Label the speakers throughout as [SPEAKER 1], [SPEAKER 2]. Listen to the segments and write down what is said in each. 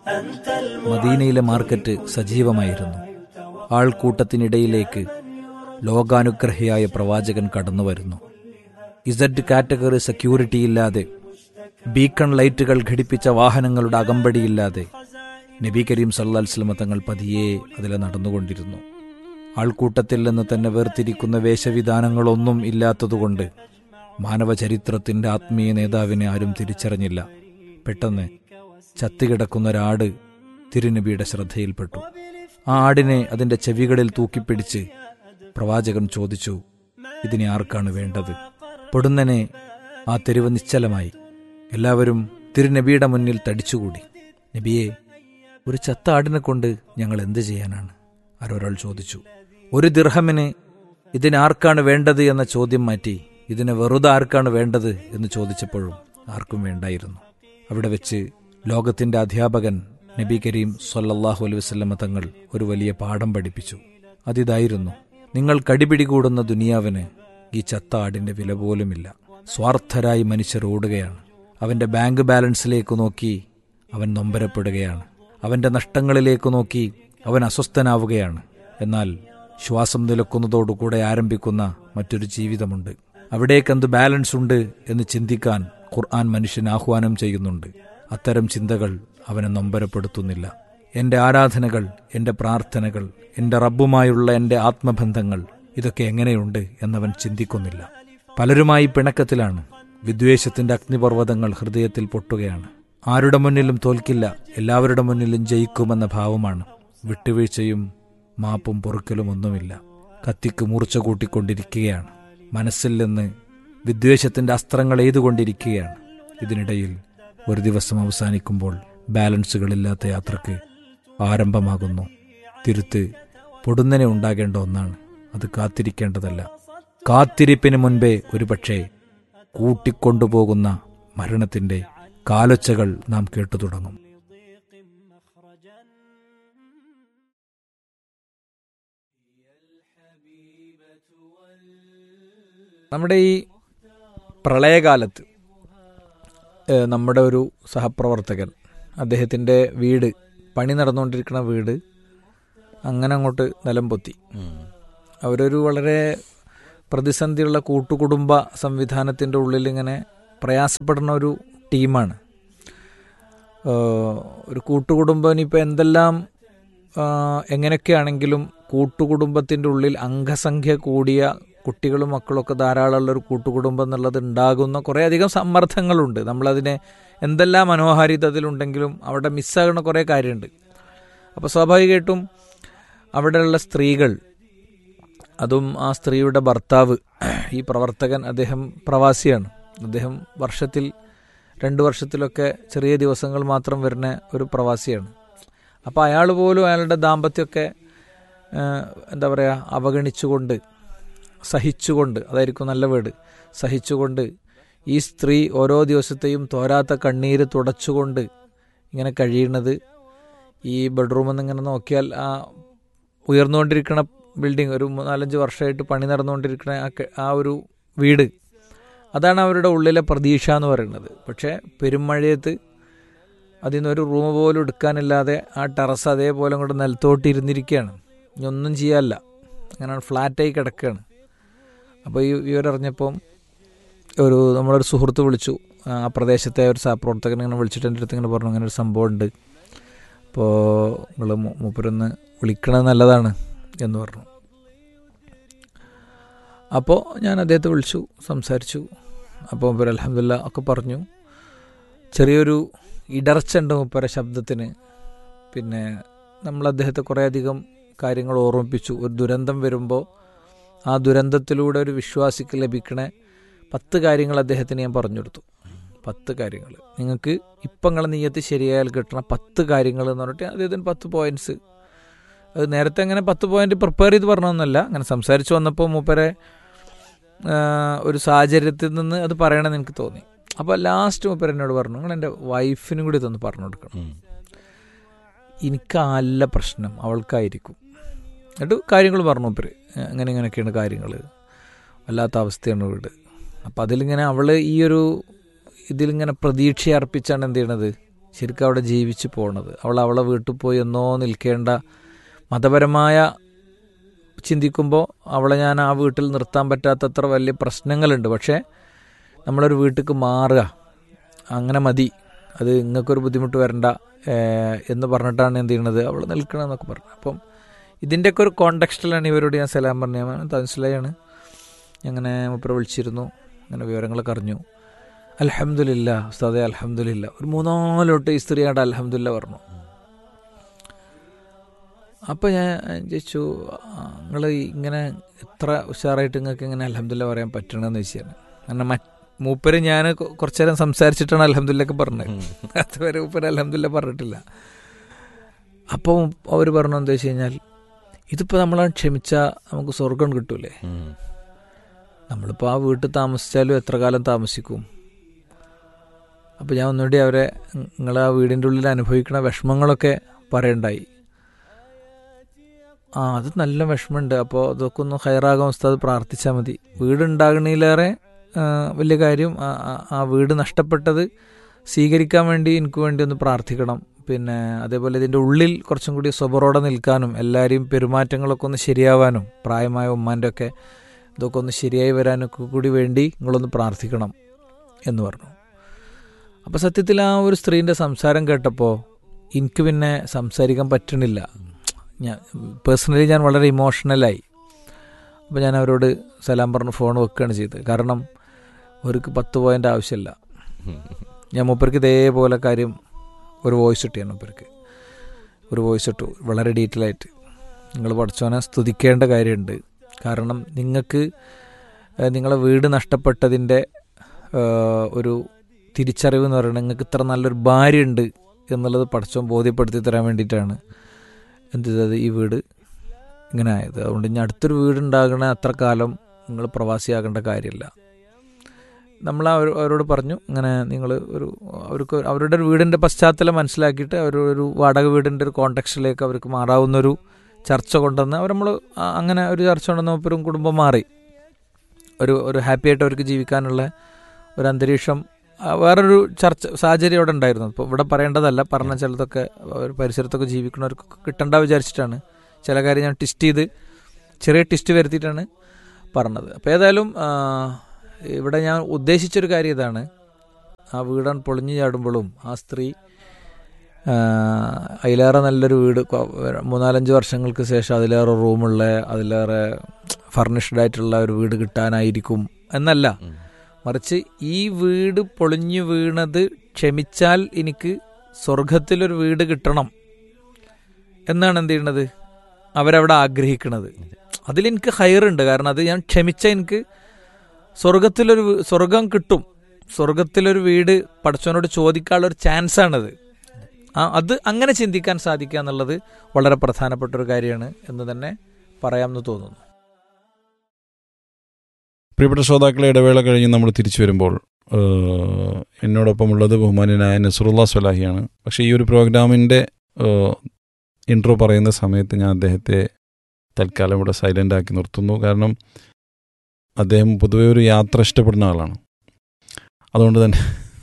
[SPEAKER 1] മദീനയിലെ മാർക്കറ്റ് സജീവമായിരുന്നു ആൾക്കൂട്ടത്തിനിടയിലേക്ക് ലോകാനുഗ്രഹിയായ പ്രവാചകൻ കടന്നു വരുന്നു ഇസഡ് കാറ്റഗറി സെക്യൂരിറ്റി ഇല്ലാതെ ബീക്കൺ ലൈറ്റുകൾ ഘടിപ്പിച്ച വാഹനങ്ങളുടെ അകമ്പടിയില്ലാതെ നബി കരീം സല്ലാസ്ലമ തങ്ങൾ പതിയെ അതിലെ നടന്നുകൊണ്ടിരുന്നു ആൾക്കൂട്ടത്തിൽ നിന്ന് തന്നെ വേർതിരിക്കുന്ന വേഷവിധാനങ്ങളൊന്നും ഇല്ലാത്തതുകൊണ്ട് മാനവചരിത്രത്തിന്റെ ആത്മീയ നേതാവിനെ ആരും തിരിച്ചറിഞ്ഞില്ല പെട്ടെന്ന് ചത്തുകിടക്കുന്ന ഒരാട് തിരുനബിയുടെ ശ്രദ്ധയിൽപ്പെട്ടു ആ ആടിനെ അതിന്റെ ചെവികളിൽ തൂക്കിപ്പിടിച്ച് പ്രവാചകൻ ചോദിച്ചു ഇതിനെ ആർക്കാണ് വേണ്ടത് പൊടുന്നനെ ആ തെരുവ് നിശ്ചലമായി എല്ലാവരും തിരുനബിയുടെ മുന്നിൽ തടിച്ചുകൂടി നബിയെ ഒരു ചത്ത ആടിനെ കൊണ്ട് ഞങ്ങൾ എന്ത് ചെയ്യാനാണ് ആരൊരാൾ ചോദിച്ചു ഒരു ദിർഹമിന് ഇതിനാർക്കാണ് വേണ്ടത് എന്ന ചോദ്യം മാറ്റി ഇതിന് വെറുതെ ആർക്കാണ് വേണ്ടത് എന്ന് ചോദിച്ചപ്പോഴും ആർക്കും വേണ്ടായിരുന്നു അവിടെ വെച്ച് ലോകത്തിന്റെ അധ്യാപകൻ നബി കരീം സൊല്ലാഹു അലൈഹി വസ്ലമ തങ്ങൾ ഒരു വലിയ പാഠം പഠിപ്പിച്ചു അതിതായിരുന്നു നിങ്ങൾ കടിപിടികൂടുന്ന ദുനിയാവിന് ഈ ചത്ത ആടിന്റെ വില പോലുമില്ല സ്വാർത്ഥരായി മനുഷ്യർ ഓടുകയാണ് അവന്റെ ബാങ്ക് ബാലൻസിലേക്ക് നോക്കി അവൻ നൊമ്പരപ്പെടുകയാണ് അവന്റെ നഷ്ടങ്ങളിലേക്ക് നോക്കി അവൻ അസ്വസ്ഥനാവുകയാണ് എന്നാൽ ശ്വാസം നിലക്കുന്നതോടുകൂടെ ആരംഭിക്കുന്ന മറ്റൊരു ജീവിതമുണ്ട് അവിടേക്കെന്ത് ബാലൻസ് ഉണ്ട് എന്ന് ചിന്തിക്കാൻ ഖുർആൻ മനുഷ്യൻ ആഹ്വാനം ചെയ്യുന്നുണ്ട് അത്തരം ചിന്തകൾ അവനെ നൊമ്പരപ്പെടുത്തുന്നില്ല എന്റെ ആരാധനകൾ എന്റെ പ്രാർത്ഥനകൾ എന്റെ റബ്ബുമായുള്ള എന്റെ ആത്മബന്ധങ്ങൾ ഇതൊക്കെ എങ്ങനെയുണ്ട് എന്നവൻ ചിന്തിക്കുന്നില്ല പലരുമായി പിണക്കത്തിലാണ് വിദ്വേഷത്തിന്റെ അഗ്നിപർവ്വതങ്ങൾ ഹൃദയത്തിൽ പൊട്ടുകയാണ് ആരുടെ മുന്നിലും തോൽക്കില്ല എല്ലാവരുടെ മുന്നിലും ജയിക്കുമെന്ന ഭാവമാണ് വിട്ടുവീഴ്ചയും മാപ്പും പൊറുക്കലും ഒന്നുമില്ല കത്തിക്ക് മൂർച്ച കൂട്ടിക്കൊണ്ടിരിക്കുകയാണ് മനസ്സിൽ നിന്ന് വിദ്വേഷത്തിന്റെ അസ്ത്രങ്ങൾ എയ്തുകൊണ്ടിരിക്കുകയാണ് ഇതിനിടയിൽ ഒരു ദിവസം അവസാനിക്കുമ്പോൾ ബാലൻസുകളില്ലാത്ത യാത്രക്ക് ആരംഭമാകുന്നു തിരുത്ത് പൊടുന്നനെ ഉണ്ടാകേണ്ട ഒന്നാണ് അത് കാത്തിരിക്കേണ്ടതല്ല കാത്തിരിപ്പിന് മുൻപേ ഒരുപക്ഷെ കൂട്ടിക്കൊണ്ടുപോകുന്ന മരണത്തിന്റെ കാലൊച്ചകൾ നാം കേട്ടു തുടങ്ങും നമ്മുടെ ഈ പ്രളയകാലത്ത് ഏഹ്, നമ്മുടെ ഒരു സഹപ്രവർത്തകൻ അദ്ദേഹത്തിൻ്റെ വീട് പണി നടന്നുകൊണ്ടിരിക്കുന്ന വീട് അങ്ങനെ അങ്ങോട്ട് നിലം പൊത്തി അവരൊരു വളരെ പ്രതിസന്ധിയുള്ള കൂട്ടുകുടുംബ സംവിധാനത്തിൻ്റെ ഉള്ളിൽ ഇങ്ങനെ പ്രയാസപ്പെടുന്ന ഒരു ടീമാണ് ഏഹ്, ഒരു കൂട്ടുകുടുംബം ഇനിയിപ്പോൾ എന്തെല്ലാം ആഹ്, എങ്ങനെയൊക്കെയാണെങ്കിലും കൂട്ടുകുടുംബത്തിൻ്റെ ഉള്ളിൽ അംഗസംഖ്യ കൂടിയ കുട്ടികളും മക്കളൊക്കെ ധാരാളമുള്ള ഒരു കൂട്ടുകുടുംബം എന്നുള്ളത് ഉണ്ടാകുന്ന കുറേയധികം സമ്മർദ്ദങ്ങളുണ്ട് നമ്മളതിനെ എന്തെല്ലാം മനോഹാരിതത്തിലുണ്ടെങ്കിലും അവിടെ മിസ്സാകുന്ന കുറേ കാര്യമുണ്ട് അപ്പോൾ സ്വാഭാവികമായിട്ടും അവിടെയുള്ള സ്ത്രീകൾ അതും ആ സ്ത്രീയുടെ ഭർത്താവ് ഈ പ്രവർത്തകൻ അദ്ദേഹം പ്രവാസിയാണ് അദ്ദേഹം വർഷത്തിൽ രണ്ട് വർഷത്തിലൊക്കെ ചെറിയ ദിവസങ്ങൾ മാത്രം വരുന്ന ഒരു പ്രവാസിയാണ് അപ്പോൾ അയാൾ പോലും അയാളുടെ ദാമ്പത്യമൊക്കെ ആ, എന്താ പറയുക അവഗണിച്ചുകൊണ്ട് സഹിച്ചുകൊണ്ട് അതായിരിക്കും നല്ല വീട് സഹിച്ചുകൊണ്ട് ഈ സ്ത്രീ ഓരോ ദിവസത്തെയും തോരാത്ത കണ്ണീര് തുടച്ചുകൊണ്ട് ഇങ്ങനെ കഴിയുന്നത് ഈ ബെഡ്റൂമിൽ നിന്ന് ഇങ്ങനെ നോക്കിയാൽ ആ ഉയർന്നുകൊണ്ടിരിക്കുന്ന ബിൽഡിംഗ് ഒരു നാലഞ്ച് വർഷമായിട്ട് പണി നടന്നുകൊണ്ടിരിക്കുന്ന ആ ക- ആ ഒരു വീട് അതാണ് അവരുടെ ഉള്ളിലെ പ്രതീക്ഷ എന്ന് പറയുന്നത് പക്ഷേ പെരുമഴയത്ത് അതിൽ നിന്നൊരു റൂം പോലും എടുക്കാനില്ലാതെ ആ ടെറസ് അതേപോലെ അങ്ങോട്ട് നിലത്തോട്ട് ഇരുന്നിരിക്കുകയാണ് ഇനി ഒന്നും ചെയ്യാനല്ല അങ്ങനെ ഫ്ലാറ്റായി കിടക്കുകയാണ് അപ്പോൾ ഈ വിവരറിഞ്ഞപ്പം ഒരു നമ്മളൊരു സുഹൃത്ത് വിളിച്ചു ആ പ്രദേശത്തെ ഒരു സഹപ്രവർത്തകൻ ഇങ്ങനെ വിളിച്ചിട്ട് എൻ്റെ അടുത്ത് ഇങ്ങനെ പറഞ്ഞു അങ്ങനെ ഒരു സംഭവം ഉണ്ട് അപ്പോൾ നിങ്ങൾ മൂപ്പരൊന്ന് വിളിക്കണത് നല്ലതാണ് എന്ന് പറഞ്ഞു അപ്പോൾ ഞാൻ അദ്ദേഹത്തെ വിളിച്ചു സംസാരിച്ചു അപ്പോൾ മൂപ്പര് അലഹമില്ല ഒക്കെ പറഞ്ഞു ചെറിയൊരു ഇടർച്ച ഉണ്ട് മൂപ്പര ശബ്ദത്തിന് പിന്നെ നമ്മൾ അദ്ദേഹത്തെ കുറേയധികം കാര്യങ്ങൾ ഓർമ്മിപ്പിച്ചു ഒരു ദുരന്തം വരുമ്പോൾ ആ ദുരന്തത്തിലൂടെ ഒരു വിശ്വാസിക്ക് ലഭിക്കണ പത്ത് കാര്യങ്ങൾ അദ്ദേഹത്തിന് ഞാൻ പറഞ്ഞു കൊടുത്തു പത്ത് കാര്യങ്ങൾ നിങ്ങൾക്ക് ഇപ്പം നിങ്ങളെ നീയത്ത് ശരിയായാൽ കിട്ടണ പത്ത് കാര്യങ്ങൾ എന്ന് പറഞ്ഞിട്ട് അദ്ദേഹത്തിന് പത്ത് പോയിന്റ്സ് അത് നേരത്തെ അങ്ങനെ പത്ത് പോയിന്റ് പ്രിപ്പയർ ചെയ്ത് പറഞ്ഞൊന്നുമല്ല അങ്ങനെ സംസാരിച്ച് വന്നപ്പോൾ മൂപ്പരെ ആ, ഒരു സാഹചര്യത്തിൽ നിന്ന് അത് പറയണമെന്ന് എനിക്ക് തോന്നി അപ്പോൾ ലാസ്റ്റ് മൂപ്പർ എന്നോട് പറഞ്ഞു നിങ്ങൾ എൻ്റെ വൈഫിനും കൂടി ഇതൊന്ന് പറഞ്ഞു കൊടുക്കണം എനിക്കല്ല പ്രശ്നം അവൾക്കായിരിക്കും എന്നിട്ട് കാര്യങ്ങൾ പറഞ്ഞു മൂപ്പര് അങ്ങനെ ഇങ്ങനെയൊക്കെയാണ് കാര്യങ്ങൾ വല്ലാത്ത അവസ്ഥയാണ് വീട് അപ്പം അതിലിങ്ങനെ അവൾ ഈ ഒരു ഇതിലിങ്ങനെ പ്രതീക്ഷ അർപ്പിച്ചാണ് എന്ത് ചെയ്യണത് ശരിക്കും അവിടെ ജീവിച്ച് പോണത് അവൾ അവളെ വീട്ടിൽ പോയി എന്നോ നിൽക്കേണ്ട മതപരമായ ചിന്തിക്കുമ്പോൾ അവളെ ഞാൻ ആ വീട്ടിൽ നിർത്താൻ പറ്റാത്തത്ര വലിയ പ്രശ്നങ്ങളുണ്ട് പക്ഷേ നമ്മളൊരു വീട്ടിലേക്ക് മാറുക അങ്ങനെ മതി അത് നിങ്ങൾക്കൊരു ബുദ്ധിമുട്ട് വരണ്ട ഏഹ്, എന്ന് പറഞ്ഞിട്ടാണ് എന്ത് ചെയ്യണത് അവൾ നിൽക്കണമെന്നൊക്കെ പറഞ്ഞു അപ്പം ഇതിൻ്റെയൊക്കെ ഒരു കോണ്ടെക്സ്റ്റിലാണ് ഇവരോട് ഞാൻ സലാം പറഞ്ഞു ഞാൻ തൻസിലയാണ് അങ്ങനെ മുപ്പര വിളിച്ചിരുന്നു അങ്ങനെ വിവരങ്ങളൊക്കെ അറിഞ്ഞു അലഹമില്ല ഉസ്താദെ അലഹമില്ല ഒരു മൂന്നാലോട്ട് ഈ സ്ത്രീയായിട്ട് അലഹമില്ല പറഞ്ഞു അപ്പോൾ ഞാൻ ചോദിച്ചു നിങ്ങൾ ഇങ്ങനെ ഇത്ര ഉഷാറായിട്ട് നിങ്ങൾക്ക് ഇങ്ങനെ അലഹമില്ല പറയാൻ പറ്റണമെന്ന് ചോദിച്ചാണ് കാരണം മറ്റ് മൂപ്പര് ഞാൻ കുറച്ചു നേരം സംസാരിച്ചിട്ടാണ് അലഹമില്ലൊക്കെ പറഞ്ഞത് അതുവരെ മൂപ്പര് അലഹമില്ല പറഞ്ഞിട്ടില്ല അപ്പോൾ അവർ പറഞ്ഞു എന്താ വെച്ച് കഴിഞ്ഞാൽ ഇതിപ്പോൾ നമ്മളാണ് ക്ഷമിച്ചാൽ നമുക്ക് സ്വർഗം കിട്ടൂലേ നമ്മളിപ്പോൾ ആ വീട്ടിൽ താമസിച്ചാലും എത്ര കാലം താമസിക്കും അപ്പോൾ ഞാൻ ഒന്നുകൂടി അവരെ നിങ്ങൾ ആ വീടിൻ്റെ ഉള്ളിൽ അനുഭവിക്കുന്ന വിഷമങ്ങളൊക്കെ പറയണ്ടായി ആ അത് നല്ല വിഷമമുണ്ട് അപ്പോൾ അതൊക്കെ ഒന്ന് ഹയറാകാൻ ഉസ്താദ് പ്രാർത്ഥിച്ചാൽ മതി വീടുണ്ടാകണേലേറെ ആ, വലിയ കാര്യം ആ- ആ- ആ വീട് നഷ്ടപ്പെട്ടത് സ്വീകരിക്കാൻ വേണ്ടി എനിക്ക് വേണ്ടി ഒന്ന് പ്രാർത്ഥിക്കണം പിന്നെ അതേപോലെ ഇതിൻ്റെ ഉള്ളിൽ കുറച്ചും കൂടി സ്വബറോടെ നിൽക്കാനും എല്ലാവരെയും പെരുമാറ്റങ്ങളൊക്കെ ഒന്ന് ശരിയാവാനും പ്രായമായ ഉമ്മാൻ്റെ ഒക്കെ ഇതൊക്കെ ഒന്ന് ശരിയായി വരാനൊക്കെ കൂടി വേണ്ടി നിങ്ങളൊന്ന് പ്രാർത്ഥിക്കണം എന്ന് പറഞ്ഞു അപ്പോൾ സത്യത്തിൽ ആ ഒരു സ്ത്രീൻ്റെ സംസാരം കേട്ടപ്പോൾ എനിക്ക് പിന്നെ സംസാരിക്കാൻ പറ്റണില്ല ഞാൻ പേഴ്സണലി ഞാൻ വളരെ ഇമോഷണലായി അപ്പോൾ ഞാൻ അവരോട് സലാം പറഞ്ഞ് ഫോൺ വെക്കുകയാണ് ചെയ്തത് കാരണം അവർക്ക് പത്ത് പോയിൻ്റ് ആവശ്യമില്ല ഞാൻ മൂപ്പർക്ക് ഇതേപോലെ കാര്യം ഒരു വോയിസ് ഇട്ടിയാണ് മൂപ്പർക്ക് ഒരു വോയിസ് ഇട്ടു വളരെ ഡീറ്റെയിൽ ആയിട്ട് നിങ്ങൾ പഠിച്ചോനെ സ്തുതിക്കേണ്ട കാര്യമുണ്ട് കാരണം നിങ്ങൾക്ക് ഏഹ്, നിങ്ങളെ വീട് നഷ്ടപ്പെട്ടതിൻ്റെ ഏഹ്, ഒരു തിരിച്ചറിവ് എന്ന് പറയുന്നത് നിങ്ങൾക്ക് ഇത്ര നല്ലൊരു ഭാര്യ ഉണ്ട് എന്നുള്ളത് പഠിച്ചോൻ ബോധ്യപ്പെടുത്തി തരാൻ വേണ്ടിയിട്ടാണ് എന്ത് ചെയ്തത് ഈ വീട് ഇങ്ങനെ ആയത് അതുകൊണ്ട് ഇനി അടുത്തൊരു വീടുണ്ടാകണ അത്ര കാലം നിങ്ങൾ പ്രവാസിയാകേണ്ട കാര്യമില്ല നമ്മൾ അവർ അവരോട് പറഞ്ഞു ഇങ്ങനെ നിങ്ങൾ ഒരു അവർക്ക് അവരുടെ ഒരു വീടിൻ്റെ പശ്ചാത്തലം മനസ്സിലാക്കിയിട്ട് അവർ ഒരു വാടക വീടിൻ്റെ ഒരു കോണ്ടക്സ്റ്റിലേക്ക് അവർക്ക് മാറാവുന്നൊരു ചർച്ച കൊണ്ടുവന്ന് അവർ നമ്മൾ അങ്ങനെ ഒരു ചർച്ച കൊണ്ടുവന്ന് ഒരു കുടുംബം മാറി ഒരു ഒരു ഹാപ്പി ആയിട്ട് അവർക്ക് ജീവിക്കാനുള്ള ഒരു അന്തരീക്ഷം ആ, വേറൊരു ചർച്ച സാഹചര്യം അവിടെ ഉണ്ടായിരുന്നു ഇപ്പോൾ ഇവിടെ പറയേണ്ടതല്ല പറഞ്ഞ ചിലതൊക്കെ ഒരു പരിസരത്തൊക്കെ ജീവിക്കുന്നവർക്ക് കിട്ടണ്ട വിചാരിച്ചിട്ടാണ് ചില കാര്യം ഞാൻ ടിസ്റ്റ് ചെയ്ത് ചെറിയ ടിസ്റ്റ് വരുത്തിയിട്ടാണ് പറഞ്ഞത് അപ്പോൾ ഏതായാലും ആ, ഇവിടെ ഞാൻ ഉദ്ദേശിച്ചൊരു കാര്യം ഇതാണ് ആ വീടാൻ പൊളിഞ്ഞു ചാടുമ്പോഴും ആ സ്ത്രീ ആ, അതിലേറെ നല്ലൊരു വീട് കൊ- മൂന്നാലഞ്ച് വർഷങ്ങൾക്ക് ശേഷം അതിലേറെ റൂമുള്ള അതിലേറെ ഫർണിഷ്ഡ് ആയിട്ടുള്ള ഒരു വീട് കിട്ടാനായിരിക്കും എന്നല്ല മറിച്ച് ഈ വീട് പൊളിഞ്ഞു വീണത് ക്ഷമിച്ചാൽ എനിക്ക് സ്വർഗത്തിലൊരു വീട് കിട്ടണം എന്നാണ് എന്ത് ചെയ്യണത് അവരവിടെ ആഗ്രഹിക്കുന്നത് അതിലെനിക്ക് ഹയറുണ്ട് കാരണം അത് ഞാൻ ക്ഷമിച്ച എനിക്ക് സ്വർഗത്തിലൊരു വീ- സ്വർഗം കിട്ടും സ്വർഗത്തിലൊരു വീട് പഠിച്ചവനോട് ചോദിക്കാനുള്ള ഒരു ചാൻസ് ആണത് ആ അത് അങ്ങനെ ചിന്തിക്കാൻ സാധിക്കുക എന്നുള്ളത് വളരെ പ്രധാനപ്പെട്ട ഒരു കാര്യമാണ് എന്ന് തന്നെ പറയാമെന്ന് തോന്നുന്നു
[SPEAKER 2] പ്രിയപ്പെട്ട ശ്രോതാക്കളെ ഇടവേള കഴിഞ്ഞ് നമ്മൾ തിരിച്ചു വരുമ്പോൾ ഏഹ്, എന്നോടൊപ്പം ഉള്ളത് ബഹുമാന്യനായ നസറുല്ല സ്വലാഹിയാണ് പക്ഷേ ഈ ഒരു പ്രോഗ്രാമിൻ്റെ ഇൻട്രോ പറയുന്ന സമയത്ത് ഞാൻ അദ്ദേഹത്തെ തൽക്കാലം ഇവിടെ സൈലൻ്റ് ആക്കി നിർത്തുന്നു കാരണം അദ്ദേഹം പൊതുവെ ഒരു യാത്ര ഇഷ്ടപ്പെടുന്ന ആളാണ് അതുകൊണ്ട് തന്നെ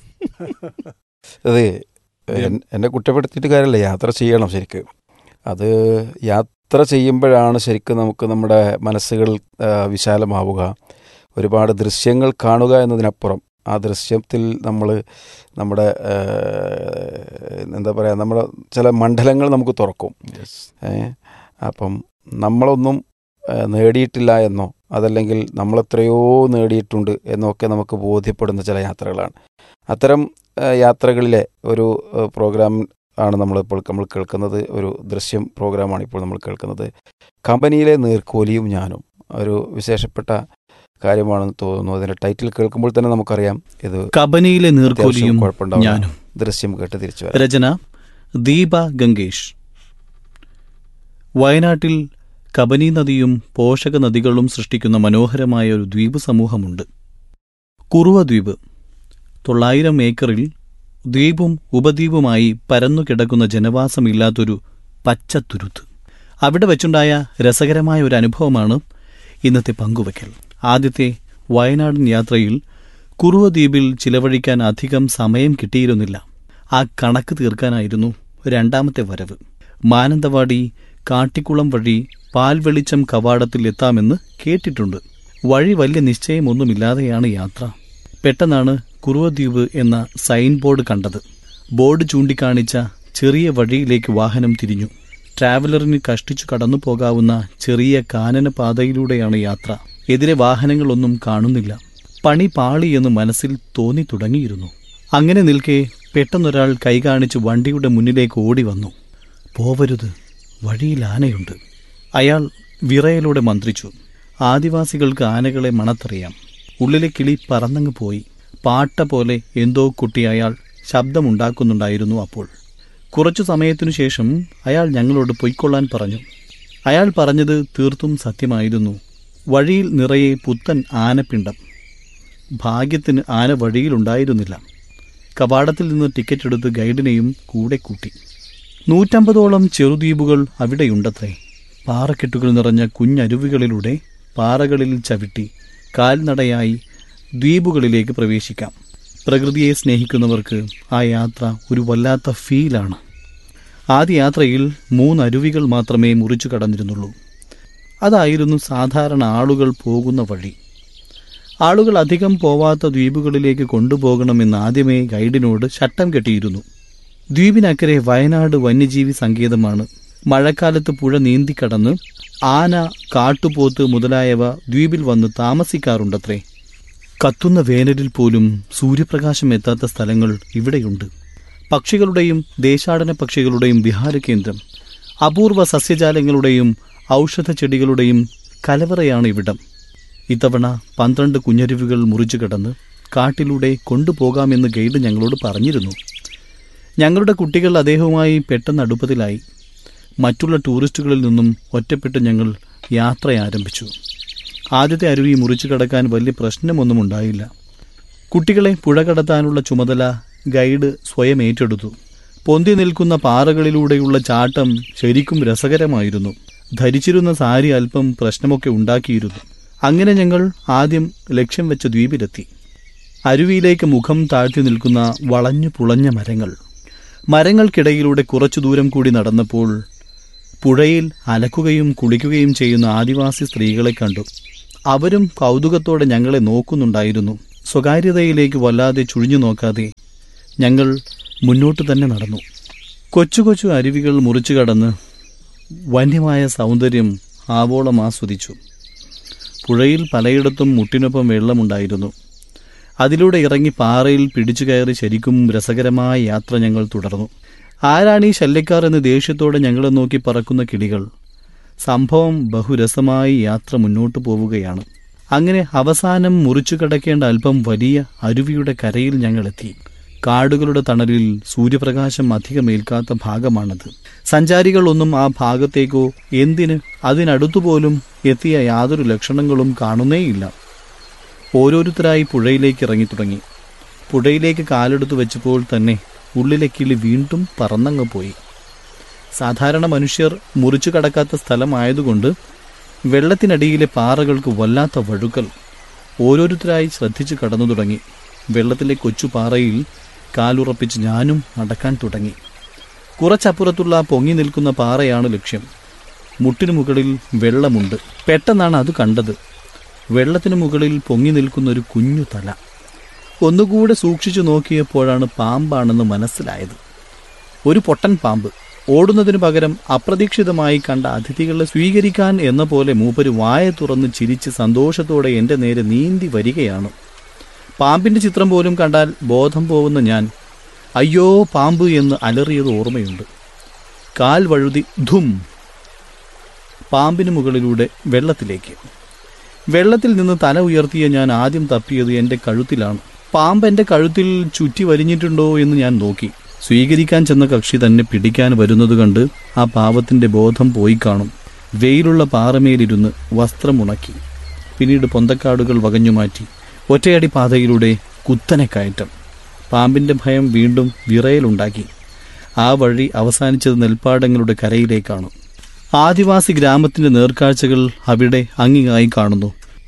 [SPEAKER 3] അതെ എൻ- എന്നെ കുറ്റപ്പെടുത്തിയിട്ട് കാര്യമില്ല യാത്ര ചെയ്യണം ശരിക്ക് അത് യാത്ര ചെയ്യുമ്പോഴാണ് ശരിക്കും നമുക്ക് നമ്മുടെ മനസ്സുകൾ ആ, വിശാലമാവുക ഒരുപാട് ദൃശ്യങ്ങൾ കാണുക എന്നതിനപ്പുറം ആ ദൃശ്യത്തിൽ നമ്മൾ നമ്മുടെ ആ, എന്താ പറയുക നമ്മുടെ ചില മണ്ഡലങ്ങൾ നമുക്ക് തുറക്കും ഏ, അപ്പം നമ്മളൊന്നും ആ, നേടിയിട്ടില്ല എന്നോ അതല്ലെങ്കിൽ നമ്മളെത്രയോ നേടിയിട്ടുണ്ട് എന്നൊക്കെ നമുക്ക് ബോധ്യപ്പെടുന്ന ചില യാത്രകളാണ് അത്തരം ആ, യാത്രകളിലെ ഒരു ആ, പ്രോഗ്രാം ആണ് നമ്മളിപ്പോൾ നമ്മൾ കേൾക്കുന്നത് ഒരു ദൃശ്യം പ്രോഗ്രാമാണ് ഇപ്പോൾ നമ്മൾ കേൾക്കുന്നത് കമ്പനിയിലെ നീർക്കോലിയും ഞാനും ഒരു വിശേഷപ്പെട്ട കാര്യമാണെന്ന് തോന്നുന്നു അതിന്റെ ടൈറ്റിൽ കേൾക്കുമ്പോൾ തന്നെ നമുക്കറിയാം ഇത്
[SPEAKER 4] കബനിയിലെ
[SPEAKER 3] അത്യാവശ്യം
[SPEAKER 4] നീർക്കോലിയും
[SPEAKER 3] കുഴപ്പമുണ്ടാവില്ല
[SPEAKER 4] ഞാനും
[SPEAKER 3] ദൃശ്യം കേട്ട് തിരിച്ചു വരാം
[SPEAKER 4] രചന ദീപ ഗംഗേഷ് വയനാട്ടിൽ കബനി നദിയും പോഷക നദികളും സൃഷ്ടിക്കുന്ന മനോഹരമായ ഒരു ദ്വീപ് സമൂഹമുണ്ട് കുറുവ ദ്വീപ് തൊള്ളായിരം ഏക്കറിൽ ദ്വീപും ഉപദ്വീപുമായി പരന്നു കിടക്കുന്ന ജനവാസമില്ലാത്തൊരു പച്ചത്തുരുത്ത് അവിടെ വെച്ചുണ്ടായ രസകരമായ ഒരു അനുഭവമാണ് ഇന്നത്തെ പങ്കുവയ്ക്കൽ ആദ്യത്തെ വയനാടൻ യാത്രയിൽ കുറുവ ദ്വീപിൽ ചിലവഴിക്കാൻ അധികം സമയം കിട്ടിയിരുന്നില്ല ആ കണക്ക് തീർക്കാനായിരുന്നു രണ്ടാമത്തെ വരവ് മാനന്തവാടി കാട്ടിക്കുളം വഴി പാൽവെളിച്ചം കവാടത്തിൽ എത്താമെന്ന് കേട്ടിട്ടുണ്ട് വഴി വലിയ നിശ്ചയമൊന്നുമില്ലാതെയാണ് യാത്ര പെട്ടെന്നാണ് കുറുവദ്വീപ് എന്ന സൈൻ ബോർഡ് കണ്ടത് ബോർഡ് ചൂണ്ടിക്കാണിച്ച ചെറിയ വഴിയിലേക്ക് വാഹനം തിരിഞ്ഞു ട്രാവലറിന് കഷ്ടിച്ചു കടന്നു പോകാവുന്ന ചെറിയ കാനന പാതയിലൂടെയാണ് യാത്ര എതിരെ വാഹനങ്ങളൊന്നും കാണുന്നില്ല പണി പാളി എന്ന് മനസ്സിൽ തോന്നി തുടങ്ങിയിരുന്നു അങ്ങനെ നിൽക്കെ പെട്ടെന്നൊരാൾ കൈ കാണിച്ച് വണ്ടിയുടെ മുന്നിലേക്ക് ഓടി വന്നു പോവരുത് വഴിയിൽ ആനയുണ്ട് അയാൾ വിറയലോടെ മന്ത്രിച്ചു ആദിവാസികൾക്ക് ആനകളെ മണത്തറിയാം ഉള്ളിലെ കിളി പറന്നങ്ങ് പോയി പാട്ട പോലെ എന്തോ കുട്ടി അയാൾ ശബ്ദമുണ്ടാക്കുന്നുണ്ടായിരുന്നു അപ്പോൾ കുറച്ചു സമയത്തിനു ശേഷം അയാൾ ഞങ്ങളോട് പൊയ്ക്കൊള്ളാൻ പറഞ്ഞു അയാൾ പറഞ്ഞത് തീർത്തും സത്യമായിരുന്നു വഴിയിൽ നിറയെ പുത്തൻ ആനപ്പിണ്ടം ഭാഗ്യത്തിന് ആന വഴിയിലുണ്ടായിരുന്നില്ല കവാടത്തിൽ നിന്ന് ടിക്കറ്റ് എടുത്ത് ഗൈഡിനെയും കൂടെ കൂട്ടി നൂറ്റമ്പതോളം ചെറുദ്വീപുകൾ അവിടെയുണ്ടത്രേ പാറക്കെട്ടുകൾ നിറഞ്ഞ കുഞ്ഞരുവികളിലൂടെ പാറകളിൽ ചവിട്ടി കാൽനടയായി ദ്വീപുകളിലേക്ക് പ്രവേശിക്കാം പ്രകൃതിയെ സ്നേഹിക്കുന്നവർക്ക് ആ യാത്ര ഒരു വല്ലാത്ത ഫീലാണ് ആദ്യ യാത്രയിൽ മൂന്ന് അരുവികൾ മാത്രമേ മുറിച്ചു കടന്നിരുന്നുള്ളൂ അതായിരുന്നു സാധാരണ ആളുകൾ പോകുന്ന വഴി ആളുകൾ അധികം പോവാത്ത ദ്വീപുകളിലേക്ക് കൊണ്ടുപോകണമെന്ന് ആദ്യമേ ഗൈഡിനോട് ചട്ടം കെട്ടിയിരുന്നു ദ്വീപിനക്കരെ വയനാട് വന്യജീവി സങ്കേതമാണ് മഴക്കാലത്ത് പുഴ നീന്തിക്കടന്ന് ആന കാട്ടുപോത്ത് മുതലായവ ദ്വീപിൽ വന്ന് താമസിക്കാറുണ്ടത്രേ കത്തുന്ന വേനലിൽ പോലും സൂര്യപ്രകാശം എത്താത്ത സ്ഥലങ്ങൾ ഇവിടെയുണ്ട് പക്ഷികളുടെയും ദേശാടന പക്ഷികളുടെയും വിഹാര കേന്ദ്രം അപൂർവ സസ്യജാലങ്ങളുടെയും ഔഷധ ചെടികളുടെയും കലവറയാണ് ഇവിടം ഇത്തവണ പന്ത്രണ്ട് കുഞ്ഞരുവികൾ മുറിച്ചു കടന്ന് കാട്ടിലൂടെ കൊണ്ടുപോകാമെന്ന് ഗൈഡ് ഞങ്ങളോട് പറഞ്ഞിരുന്നു ഞങ്ങളുടെ കുട്ടികൾ അദ്ദേഹവുമായി പെട്ടെന്ന് അടുപ്പത്തിലായി മറ്റുള്ള ടൂറിസ്റ്റുകളിൽ നിന്നും ഒറ്റപ്പെട്ട് ഞങ്ങൾ യാത്ര ആരംഭിച്ചു ആദ്യത്തെ അരുവി മുറിച്ചു കടക്കാൻ വലിയ പ്രശ്നമൊന്നും ഉണ്ടായില്ല കുട്ടികളെ പുഴ കടത്താനുള്ള ചുമതല ഗൈഡ് സ്വയം ഏറ്റെടുത്തു പൊന്തി നിൽക്കുന്ന പാറകളിലൂടെയുള്ള ചാട്ടം ശരിക്കും രസകരമായിരുന്നു ധരിച്ചിരുന്ന സാരി അല്പം പ്രശ്നമൊക്കെ ഉണ്ടാക്കിയിരുന്നു അങ്ങനെ ഞങ്ങൾ ആദ്യം ലക്ഷ്യം വെച്ച ദ്വീപിലെത്തി അരുവിയിലേക്ക് മുഖം താഴ്ത്തി നിൽക്കുന്ന വളഞ്ഞു പുളഞ്ഞ മരങ്ങൾ മരങ്ങൾക്കിടയിലൂടെ കുറച്ചു ദൂരം കൂടി നടന്നപ്പോൾ പുഴയിൽ അലക്കുകയും കുളിക്കുകയും ചെയ്യുന്ന ആദിവാസി സ്ത്രീകളെ കണ്ടു അവരും കൗതുകത്തോടെ ഞങ്ങളെ നോക്കുന്നുണ്ടായിരുന്നു സ്വകാര്യതയിലേക്ക് വല്ലാതെ ചുഴിഞ്ഞു നോക്കാതെ ഞങ്ങൾ മുന്നോട്ട് തന്നെ നടന്നു കൊച്ചു കൊച്ചു അരുവികൾ മുറിച്ചു കടന്ന് വന്യമായ സൗന്ദര്യം ആവോളം ആസ്വദിച്ചു പുഴയിൽ പലയിടത്തും മുട്ടിനൊപ്പം വെള്ളമുണ്ടായിരുന്നു അതിലൂടെ ഇറങ്ങി പാറയിൽ പിടിച്ചു കയറി ശരിക്കും രസകരമായ യാത്ര ഞങ്ങൾ തുടർന്നു ആരാണ് ഈ ശല്യക്കാർ എന്ന് ദേഷ്യത്തോടെ ഞങ്ങളെ നോക്കി പറക്കുന്ന കിളികൾ സംഭവം ബഹുരസമായി യാത്ര മുന്നോട്ടു പോവുകയാണ് അങ്ങനെ അവസാനം മുറിച്ചു കടക്കേണ്ട അല്പം വലിയ അരുവിയുടെ കരയിൽ ഞങ്ങളെത്തി കാടുകളുടെ തണലിൽ സൂര്യപ്രകാശം അധികമേൽക്കാത്ത ഭാഗമാണത് സഞ്ചാരികളൊന്നും ആ ഭാഗത്തേക്കോ എന്തിന് അതിനടുത്തുപോലും എത്തിയ യാതൊരു ലക്ഷണങ്ങളും കാണുന്നേയില്ല ഓരോരുത്തരായി പുഴയിലേക്ക് ഇറങ്ങി തുടങ്ങി പുഴയിലേക്ക് കാലെടുത്ത് വെച്ചപ്പോൾ തന്നെ ഉള്ളിലെ കിളി വീണ്ടും പറന്നങ്ങ് പോയി സാധാരണ മനുഷ്യർ മുറിച്ചു കടക്കാത്ത സ്ഥലമായതുകൊണ്ട് വെള്ളത്തിനടിയിലെ പാറകൾക്ക് വല്ലാത്ത വഴുക്കൽ ഓരോരുത്തരായി ശ്രദ്ധിച്ചു കടന്നു തുടങ്ങി വെള്ളത്തിലെ കൊച്ചു പാറയിൽ കാലുറപ്പിച്ച് ഞാനും നടക്കാൻ തുടങ്ങി കുറച്ചപ്പുറത്തുള്ള പൊങ്ങി നിൽക്കുന്ന പാറയാണ് ലക്ഷ്യം മുട്ടിനു മുകളിൽ വെള്ളമുണ്ട് പെട്ടെന്നാണ് അത് കണ്ടത് വെള്ളത്തിനു മുകളിൽ പൊങ്ങി നിൽക്കുന്ന ഒരു കുഞ്ഞു തല ഒന്നുകൂടെ സൂക്ഷിച്ചു നോക്കിയപ്പോഴാണ് പാമ്പാണെന്ന് മനസ്സിലായത് ഒരു പൊട്ടൻ പാമ്പ് ഓടുന്നതിനു പകരം അപ്രതീക്ഷിതമായി കണ്ട അതിഥികളെ സ്വീകരിക്കാൻ എന്ന പോലെ മൂപ്പര് വായ തുറന്ന് ചിരിച്ച് സന്തോഷത്തോടെ എൻ്റെ നേരെ നീന്തി വരികയാണ് പാമ്പിന്റെ ചിത്രം പോലും കണ്ടാൽ ബോധം പോകുന്ന ഞാൻ അയ്യോ പാമ്പ് എന്ന് അലറിയത് ഓർമ്മയുണ്ട് കാൽ വഴുതി ധും പാമ്പിന് മുകളിലൂടെ വെള്ളത്തിലേക്ക് വെള്ളത്തിൽ നിന്ന് തല ഉയർത്തിയ ഞാൻ ആദ്യം തപ്പിയത് എൻ്റെ കഴുത്തിലാണ് പാമ്പ് എൻ്റെ കഴുത്തിൽ ചുറ്റി വലിഞ്ഞിട്ടുണ്ടോ എന്ന് ഞാൻ നോക്കി സ്വീകരിക്കാൻ ചെന്ന കക്ഷി തന്നെ പിടിക്കാൻ വരുന്നത് കണ്ട് ആ പാവത്തിന്റെ ബോധം പോയി കാണും വെയിലുള്ള പാറമേലിരുന്ന് വസ്ത്രമുണക്കി പിന്നീട് പൊന്തക്കാടുകൾ വകഞ്ഞുമാറ്റി ഒറ്റയടി പാതയിലൂടെ കുത്തനെ കയറ്റം പാമ്പിന്റെ ഭയം വീണ്ടും വിറയലുണ്ടാക്കി ആ വഴി അവസാനിച്ചത് നെൽപ്പാടങ്ങളുടെ കരയിലേക്കാണ് ആദിവാസി ഗ്രാമത്തിന്റെ നേർക്കാഴ്ചകൾ അവിടെ അങ്ങിങ്ങായി കാണുന്നു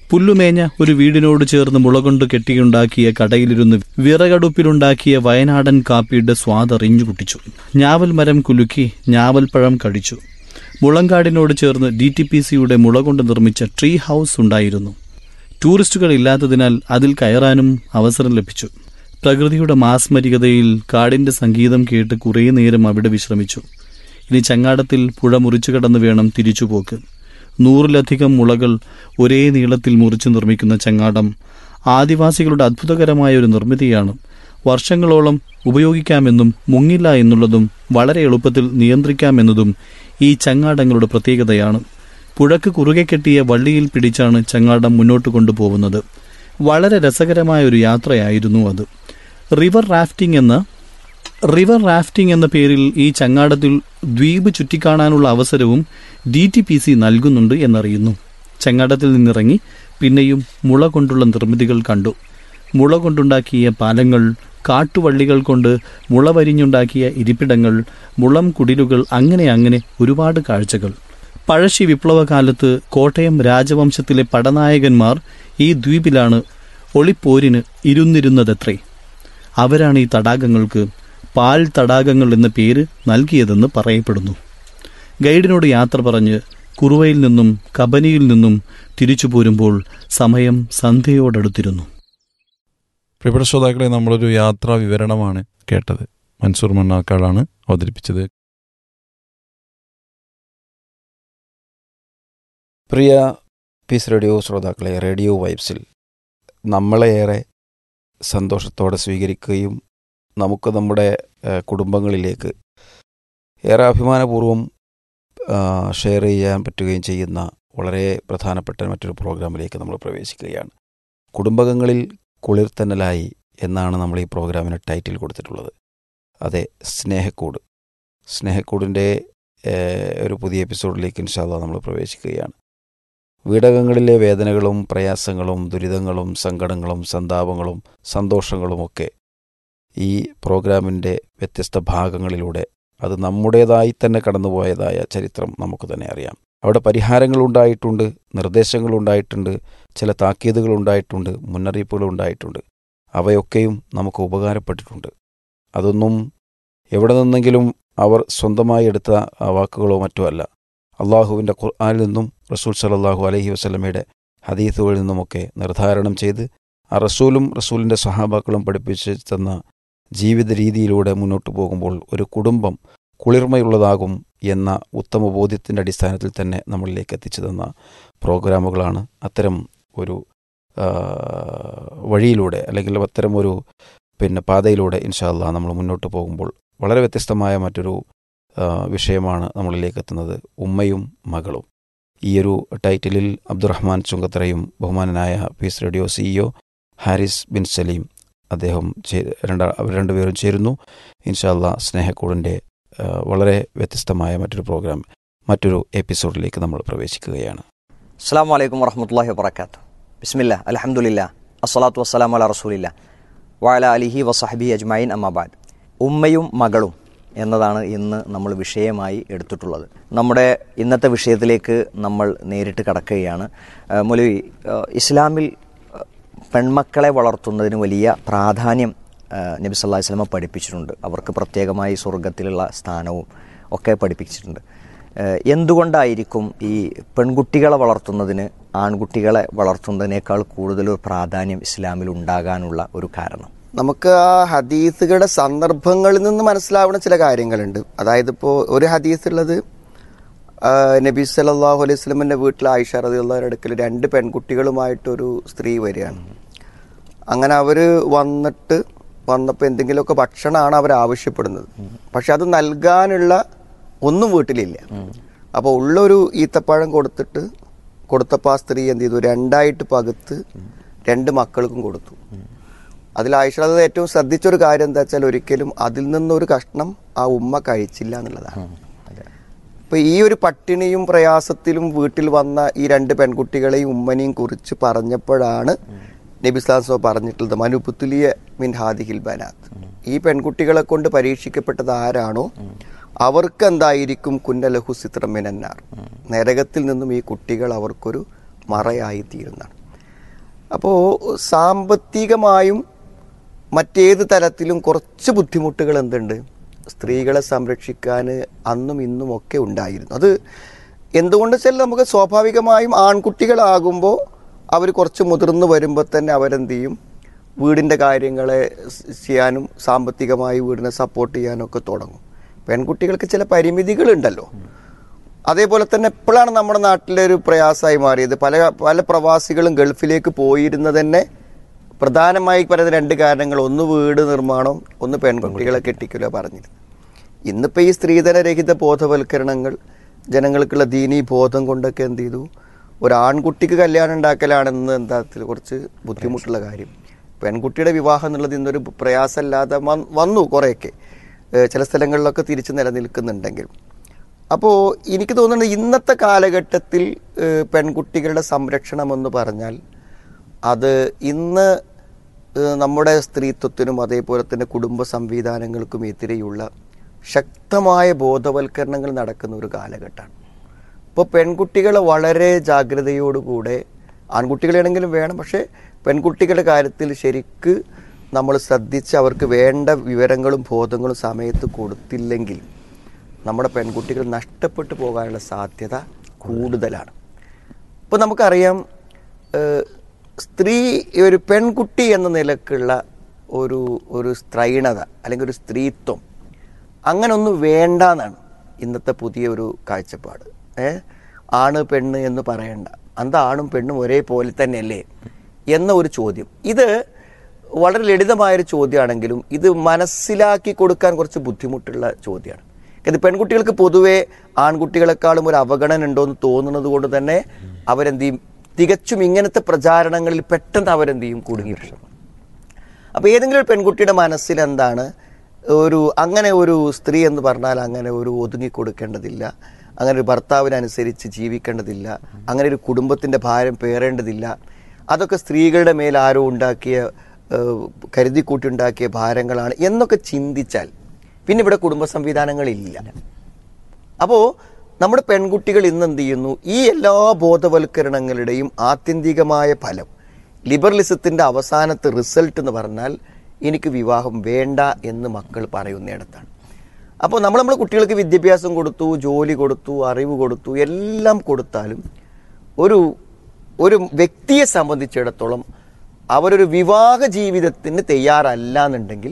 [SPEAKER 4] പുല്ലുമേഞ്ഞ ഒരു വീടിനോട് ചേർന്ന് മുളകൊണ്ട് കെട്ടിയുണ്ടാക്കിയ കടയിലിരുന്ന് വിറകടുപ്പിലുണ്ടാക്കിയ വയനാടൻ കാപ്പിയുടെ സ്വാദറിഞ്ഞു കുട്ടിച്ചു ഞാവൽ മരം കുലുക്കി ഞാവൽപ്പഴം കഴിച്ചു മുളങ്കാടിനോട് ചേർന്ന് ഡി ടി പി സിയുടെ മുള കൊണ്ട് നിർമ്മിച്ച ട്രീ ഹൗസ് ഉണ്ടായിരുന്നു ടൂറിസ്റ്റുകൾ ഇല്ലാത്തതിനാൽ അതിൽ കയറാനും അവസരം ലഭിച്ചു പ്രകൃതിയുടെ മാസ്മരികതയിൽ കാടിന്റെ സംഗീതം കേട്ട് കുറേ നേരം അവിടെ വിശ്രമിച്ചു ഇനി ചങ്ങാടത്തിൽ പുഴ മുറിച്ചു കടന്നു വേണം തിരിച്ചുപോക്ക് നൂറിലധികം മുളകൾ ഒരേ നീളത്തിൽ മുറിച്ചു നിർമ്മിക്കുന്ന ചങ്ങാടം ആദിവാസികളുടെ അത്ഭുതകരമായ ഒരു നിർമ്മിതിയാണ് വർഷങ്ങളോളം ഉപയോഗിക്കാമെന്നും മുങ്ങില്ല എന്നുള്ളതും വളരെ എളുപ്പത്തിൽ നിയന്ത്രിക്കാമെന്നതും ഈ ചങ്ങാടങ്ങളുടെ പ്രത്യേകതയാണ് പുഴക്ക് കുറുകെ കെട്ടിയ വള്ളിയിൽ പിടിച്ചാണ് ചങ്ങാടം മുന്നോട്ട് കൊണ്ടുപോകുന്നത് വളരെ രസകരമായ ഒരു യാത്രയായിരുന്നു അത് റിവർ റാഫ്റ്റിംഗ് എന്ന റിവർ റാഫ്റ്റിംഗ് എന്ന പേരിൽ ഈ ചങ്ങാടത്തിൽ ദ്വീപ് ചുറ്റിക്കാണാനുള്ള അവസരവും ഡി ടി പി സി നൽകുന്നുണ്ട് എന്നറിയുന്നു ചങ്ങാടത്തിൽ നിന്നിറങ്ങി പിന്നെയും മുള കൊണ്ടുള്ള നിർമ്മിതികൾ കണ്ടു മുള കൊണ്ടുണ്ടാക്കിയ പാലങ്ങൾ കാട്ടുവള്ളികൾ കൊണ്ട് മുള വരിഞ്ഞുണ്ടാക്കിയ ഇരിപ്പിടങ്ങൾ മുളം കുടിലുകൾ അങ്ങനെ അങ്ങനെ ഒരുപാട് കാഴ്ചകൾ പഴശ്ശി വിപ്ലവകാലത്ത് കോട്ടയം രാജവംശത്തിലെ പടനായകന്മാർ ഈ ദ്വീപിലാണ് ഒളിപ്പോരിന് ഇരുന്നിരുന്നതത്രേ അവരാണ് ഈ തടാകങ്ങൾക്ക് പാൽ തടാകങ്ങൾ എന്ന പേര് നൽകിയതെന്ന് പറയപ്പെടുന്നു ഗൈഡിനോട് യാത്ര പറഞ്ഞ് കുറുവയിൽ നിന്നും കബനിയിൽ നിന്നും തിരിച്ചു പോരുമ്പോൾ സമയം സന്ധ്യയോടടുത്തിരുന്നു
[SPEAKER 2] പ്രിയപ്പെട്ട ശ്രോതാക്കളെ നമ്മളൊരു യാത്രാ വിവരണമാണ് കേട്ടത് മൻസൂർ മണ്ണാക്കാടാണ് അവതരിപ്പിച്ചത്
[SPEAKER 3] പ്രിയ പീസ് റേഡിയോ ശ്രോതാക്കളെ റേഡിയോ വൈബ്സിൽ നമ്മളെയേറെ സന്തോഷത്തോടെ സ്വീകരിക്കുകയും നമുക്ക് നമ്മുടെ ഏഹ്, കുടുംബങ്ങളിലേക്ക് ഏറെ അഭിമാനപൂർവ്വം ആ, ഷെയർ ചെയ്യാൻ പറ്റുകയും ചെയ്യുന്ന വളരെ പ്രധാനപ്പെട്ട മറ്റൊരു പ്രോഗ്രാമിലേക്ക് നമ്മൾ പ്രവേശിക്കുകയാണ് കുടുംബകങ്ങളിൽ കുളിർത്തന്നലായി എന്നാണ് നമ്മൾ ഈ പ്രോഗ്രാമിന് ടൈറ്റിൽ കൊടുത്തിട്ടുള്ളത് അതെ സ്നേഹക്കൂട് സ്നേഹക്കൂടിൻ്റെ ഏഹ്, ഒരു പുതിയ എപ്പിസോഡിലേക്ക് ഇൻഷാല്ല നമ്മൾ പ്രവേശിക്കുകയാണ് വീടകങ്ങളിലെ വേദനകളും പ്രയാസങ്ങളും ദുരിതങ്ങളും സങ്കടങ്ങളും സന്താപങ്ങളും സന്തോഷങ്ങളുമൊക്കെ ഈ പ്രോഗ്രാമിൻ്റെ വ്യത്യസ്ത ഭാഗങ്ങളിലൂടെ അത് നമ്മുടേതായി തന്നെ കടന്നുപോയതായ ചരിത്രം നമുക്ക് തന്നെ അറിയാം അവിടെ പരിഹാരങ്ങളുണ്ടായിട്ടുണ്ട് നിർദ്ദേശങ്ങളുണ്ടായിട്ടുണ്ട് ചില താക്കീതുകളുണ്ടായിട്ടുണ്ട് മുന്നറിയിപ്പുകളുണ്ടായിട്ടുണ്ട് അവയൊക്കെയും നമുക്ക് ഉപകാരപ്പെട്ടിട്ടുണ്ട് അതൊന്നും എവിടെ നിന്നെങ്കിലും അവർ സ്വന്തമായി എടുത്ത ആ വാക്കുകളോ മറ്റോ അല്ല അള്ളാഹുവിൻ്റെ ഖുർആാനിൽ നിന്നും റസൂൽ സലല്ലാഹു അലഹി വസ്ലമയുടെ ഹദീസുകളിൽ നിന്നുമൊക്കെ നിർദ്ധാരണം ചെയ്ത് ആ റസൂലും റസൂലിൻ്റെ സഹാബാക്കളും പഠിപ്പിച്ച് തന്ന ജീവിത രീതിയിലൂടെ മുന്നോട്ട് പോകുമ്പോൾ ഒരു കുടുംബം കുളിർമയുള്ളതാകും എന്ന ഉത്തമ ബോധ്യത്തിൻ്റെ അടിസ്ഥാനത്തിൽ തന്നെ നമ്മളിലേക്ക് എത്തിച്ചു തന്ന പ്രോഗ്രാമുകളാണ് അത്തരം ഒരു ആ, വഴിയിലൂടെ അല്ലെങ്കിൽ അത്തരം ഒരു പിന്നെ പാതയിലൂടെ ഇൻഷാല്ല നമ്മൾ മുന്നോട്ട് പോകുമ്പോൾ വളരെ വ്യത്യസ്തമായ മറ്റൊരു ആ, വിഷയമാണ് നമ്മളിലേക്ക് എത്തുന്നത് ഉമ്മയും മകളും ഈ ഒരു ടൈറ്റിലിൽ അബ്ദുറഹ്മാൻ ചുങ്കത്തറയും ബഹുമാനനായ peace radio CEO Haris bin Saleem അദ്ദേഹം ചേ- രണ്ടാ അവർ രണ്ടുപേരും ചേരുന്നു ഇൻഷാല്ല സ്നേഹക്കൂടിൻ്റെ ആ, വളരെ വ്യത്യസ്തമായ മറ്റൊരു പ്രോഗ്രാം മറ്റൊരു എപ്പിസോഡിലേക്ക് നമ്മൾ പ്രവേശിക്കുകയാണ്
[SPEAKER 5] അസ്സാം വലൈക്കും വർഹമത്തല്ലാഹി വാബർക്കാത്തു ബിസ്മില്ല അലഹമുല്ല അസ്സലാത്തു വസ്സലാം അല റസൂലില്ല വാല അലിഹി വസഹബി അജ്മൈൻ അമ്മാബാദ് ഉമ്മയും മകളും എന്നതാണ് ഇന്ന് നമ്മൾ വിഷയമായി എടുത്തിട്ടുള്ളത് നമ്മുടെ ഇന്നത്തെ വിഷയത്തിലേക്ക് നമ്മൾ നേരിട്ട് കടക്കുകയാണ് ആ, മൗലവി ആ, ഇസ്ലാമിൽ ആ, പെൺമക്കളെ വളർത്തുന്നതിന് വലിയ പ്രാധാന്യം ആ, നബി സല്ലല്ലാഹു അലൈഹി വസല്ലമ പഠിപ്പിച്ചിട്ടുണ്ട് അവർക്ക് പ്രത്യേകമായി സ്വർഗത്തിലുള്ള സ്ഥാനവും ഒക്കെ പഠിപ്പിച്ചിട്ടുണ്ട് ഏഹ് എന്തുകൊണ്ടായിരിക്കും ഈ പെൺകുട്ടികളെ വളർത്തുന്നതിന് ആൺകുട്ടികളെ വളർത്തുന്നതിനേക്കാൾ കൂടുതൽ ഒരു പ്രാധാന്യം ഇസ്ലാമിൽ ഉണ്ടാകാനുള്ള ഒരു കാരണം
[SPEAKER 6] നമുക്ക് ആ ഹദീസുകളുടെ സന്ദർഭങ്ങളിൽ നിന്ന് മനസ്സിലാവുന്ന ചില കാര്യങ്ങളുണ്ട് അതായത് ഇപ്പോൾ ഒരു ഹദീസ് ഉള്ളത് ആ, നബി സല്ലല്ലാഹു അലൈഹി സ്വലമിന്റെ വീട്ടിൽ ആയിഷ റളിയല്ലാഹുവിന്റെ അടുക്കൽ രണ്ട് പെൺകുട്ടികളുമായിട്ടൊരു സ്ത്രീ വരികയാണ് അങ്ങനെ അവര് വന്നിട്ട് വന്നപ്പോൾ എന്തെങ്കിലുമൊക്കെ ഭക്ഷണമാണ് അവർ ആവശ്യപ്പെടുന്നത് പക്ഷെ അത് നൽകാനുള്ള ഒന്നും വീട്ടിലില്ല അപ്പോൾ ഉള്ളൊരു ഈത്തപ്പഴം കൊടുത്തിട്ട് കൊടുത്തപ്പോൾ ആ സ്ത്രീ എന്ത് ചെയ്തു രണ്ടായിട്ട് പകുത്ത് രണ്ട് മക്കൾക്കും കൊടുത്തു അതിൽ ആയിഷ അത് ഏറ്റവും ശ്രദ്ധിച്ചൊരു കാര്യം എന്താ വെച്ചാൽ ഒരിക്കലും അതിൽ നിന്നൊരു കഷ്ണം ആ ഉമ്മ കഴിച്ചില്ല എന്നുള്ളതാണ് അപ്പൊ ഈ ഒരു പട്ടിണിയും പ്രയാസത്തിലും വീട്ടിൽ വന്ന ഈ രണ്ട് പെൺകുട്ടികളെയും ഉമ്മനെയും കുറിച്ച് പറഞ്ഞപ്പോഴാണ് നബി സ്ലാസോ പറഞ്ഞിട്ടുള്ളത് മനുപുത്തുലിയ മിൻ ഹാദിഹിൽ ബനാത്ത് ഈ പെൺകുട്ടികളെ കൊണ്ട് പരീക്ഷിക്കപ്പെട്ടത് ആരാണോ അവർക്ക് എന്തായിരിക്കും കുന്നലഹു സിത്രമിനാർ നരകത്തിൽ നിന്നും ഈ കുട്ടികൾ അവർക്കൊരു മറയായി തീരുന്നതാണ് അപ്പോൾ സാമ്പത്തികമായും മറ്റേത് തലത്തിലും കുറച്ച് ബുദ്ധിമുട്ടുകൾ എന്തുണ്ട് സ്ത്രീകളെ സംരക്ഷിക്കാൻ അന്നും ഇന്നും ഒക്കെ ഉണ്ടായിരുന്നു അത് എന്തുകൊണ്ട് വെച്ചാൽ നമുക്ക് സ്വാഭാവികമായും ആൺകുട്ടികളാകുമ്പോൾ അവർ കുറച്ച് മുതിർന്ന് വരുമ്പോൾ തന്നെ അവരെന്ത് ചെയ്യും വീടിൻ്റെ കാര്യങ്ങളെ സ് ചെയ്യാനും സാമ്പത്തികമായി വീടിനെ സപ്പോർട്ട് ചെയ്യാനും ഒക്കെ തുടങ്ങും പെൺകുട്ടികൾക്ക് ചില പരിമിതികളുണ്ടല്ലോ അതേപോലെ തന്നെ എപ്പോഴാണ് നമ്മുടെ നാട്ടിലെ ഒരു പ്രയാസമായി മാറിയത് പല പല പ്രവാസികളും ഗൾഫിലേക്ക് പോയിരുന്നത് തന്നെ പ്രധാനമായി പറയുന്ന രണ്ട് കാരണങ്ങൾ ഒന്ന് വീട് നിർമ്മാണം ഒന്ന് പെൺകുട്ടികളെ കെട്ടിക്കലോ പറഞ്ഞിരുന്നു ഇന്നിപ്പോൾ ഈ സ്ത്രീധനരഹിത ബോധവൽക്കരണങ്ങൾ ജനങ്ങൾക്കുള്ള ദീനീ ബോധം കൊണ്ടൊക്കെ എന്ത് ചെയ്തു ഒരു ആൺകുട്ടിക്ക് കല്യാണം ഉണ്ടാക്കലാണെന്ന് എന്താ അതിൽ കുറച്ച് ബുദ്ധിമുട്ടുള്ള കാര്യം പെൺകുട്ടിയുടെ വിവാഹം എന്നുള്ളത് ഇന്നൊരു പ്രയാസമല്ലാതെ വന്ന് വന്നു കുറേയൊക്കെ ഏഹ് ചില സ്ഥലങ്ങളിലൊക്കെ തിരിച്ച് നിലനിൽക്കുന്നുണ്ടെങ്കിലും അപ്പോൾ എനിക്ക് തോന്നുന്നത് ഇന്നത്തെ കാലഘട്ടത്തിൽ ഏഹ് പെൺകുട്ടികളുടെ സംരക്ഷണം എന്ന് പറഞ്ഞാൽ അത് ഇന്ന് ഏഹ് നമ്മുടെ സ്ത്രീത്വത്തിനും അതേപോലെ തന്നെ കുടുംബ സംവിധാനങ്ങൾക്കും എതിരെയുള്ള ശക്തമായ ബോധവൽക്കരണങ്ങൾ നടക്കുന്ന ഒരു കാലഘട്ടമാണ് ഇപ്പോൾ പെൺകുട്ടികളെ വളരെ ജാഗ്രതയോടുകൂടെ ആൺകുട്ടികളാണെങ്കിലും വേണം പക്ഷേ പെൺകുട്ടികളുടെ കാര്യത്തിൽ ശരിക്ക് നമ്മൾ ശ്രദ്ധിച്ച് അവർക്ക് വേണ്ട വിവരങ്ങളും ബോധങ്ങളും സമയത്ത് കൊടുത്തില്ലെങ്കിൽ നമ്മുടെ പെൺകുട്ടികൾ നഷ്ടപ്പെട്ടു പോകാനുള്ള സാധ്യത കൂടുതലാണ് ഇപ്പോൾ നമുക്കറിയാം ഏഹ്, സ്ത്രീ ഒരു പെൺകുട്ടി എന്ന നിലക്കുള്ള ഒരു ഒരു സ്ത്രൈണത അല്ലെങ്കിൽ ഒരു സ്ത്രീത്വം അങ്ങനെ ഒന്നും വേണ്ടാന്നാണ് ഇന്നത്തെ പുതിയ ഒരു കാഴ്ചപ്പാട് ഏ ആണ് പെണ്ണ് എന്ന് പറയണ്ട അന്ത ആണും പെണ്ണും ഒരേപോലെ തന്നെയല്ലേ എന്ന ഒരു ചോദ്യം ഇത് വളരെ ലളിതമായൊരു ചോദ്യമാണെങ്കിലും ഇത് മനസ്സിലാക്കി കൊടുക്കാൻ കുറച്ച് ബുദ്ധിമുട്ടുള്ള ചോദ്യമാണ് ഇത് പെൺകുട്ടികൾക്ക് പൊതുവെ ആൺകുട്ടികളെക്കാളും ഒരു അവഗണന ഉണ്ടോ എന്ന് തോന്നുന്നത് കൊണ്ട് തന്നെ അവരെന്ത് ചെയ്യും തികച്ചും ഇങ്ങനത്തെ പ്രചാരണങ്ങളിൽ പെട്ടെന്ന് അവരെന്ത് ചെയ്യും കുടുങ്ങിപ്പോകും അപ്പോൾ ഏതെങ്കിലും ഒരു പെൺകുട്ടിയുടെ മനസ്സിൽ എന്താണ് ഒരു അങ്ങനെ ഒരു സ്ത്രീ എന്ന് പറഞ്ഞാൽ അങ്ങനെ ഒരു ഒതുങ്ങി കൊടുക്കേണ്ടതില്ല അങ്ങനെ ഒരു ഭർത്താവിനനുസരിച്ച് ജീവിക്കേണ്ടതില്ല അങ്ങനെ ഒരു കുടുംബത്തിൻ്റെ ഭാരം പേറേണ്ടതില്ല അതൊക്കെ സ്ത്രീകളുടെ മേൽ ആരോ ഉണ്ടാക്കിയ ഏഹ്, കരുതിക്കൂട്ടിയുണ്ടാക്കിയ ഭാരങ്ങളാണ് എന്നൊക്കെ ചിന്തിച്ചാൽ പിന്നെ ഇവിടെ കുടുംബ സംവിധാനങ്ങളില്ല അപ്പോൾ നമ്മുടെ പെൺകുട്ടികൾ ഇന്ന് എന്ത് ചെയ്യുന്നു ഈ എല്ലാ ബോധവൽക്കരണങ്ങളുടെയും ആത്യന്തികമായ ഫലം ലിബറലിസത്തിന്റെ അവസാനത്തെ റിസൾട്ട് എന്ന് പറഞ്ഞാൽ എനിക്ക് വിവാഹം വേണ്ട എന്ന് മക്കൾ പറയുന്നിടത്താണ് അപ്പോൾ നമ്മൾ നമ്മുടെ കുട്ടികൾക്ക് വിദ്യാഭ്യാസം കൊടുത്തു ജോലി കൊടുത്തു അറിവ് കൊടുത്തു എല്ലാം കൊടുത്താലും ഒരു ഒരു വ്യക്തിയെ സംബന്ധിച്ചിടത്തോളം അവരൊരു വിവാഹ ജീവിതത്തിന് തയ്യാറല്ല എന്നുണ്ടെങ്കിൽ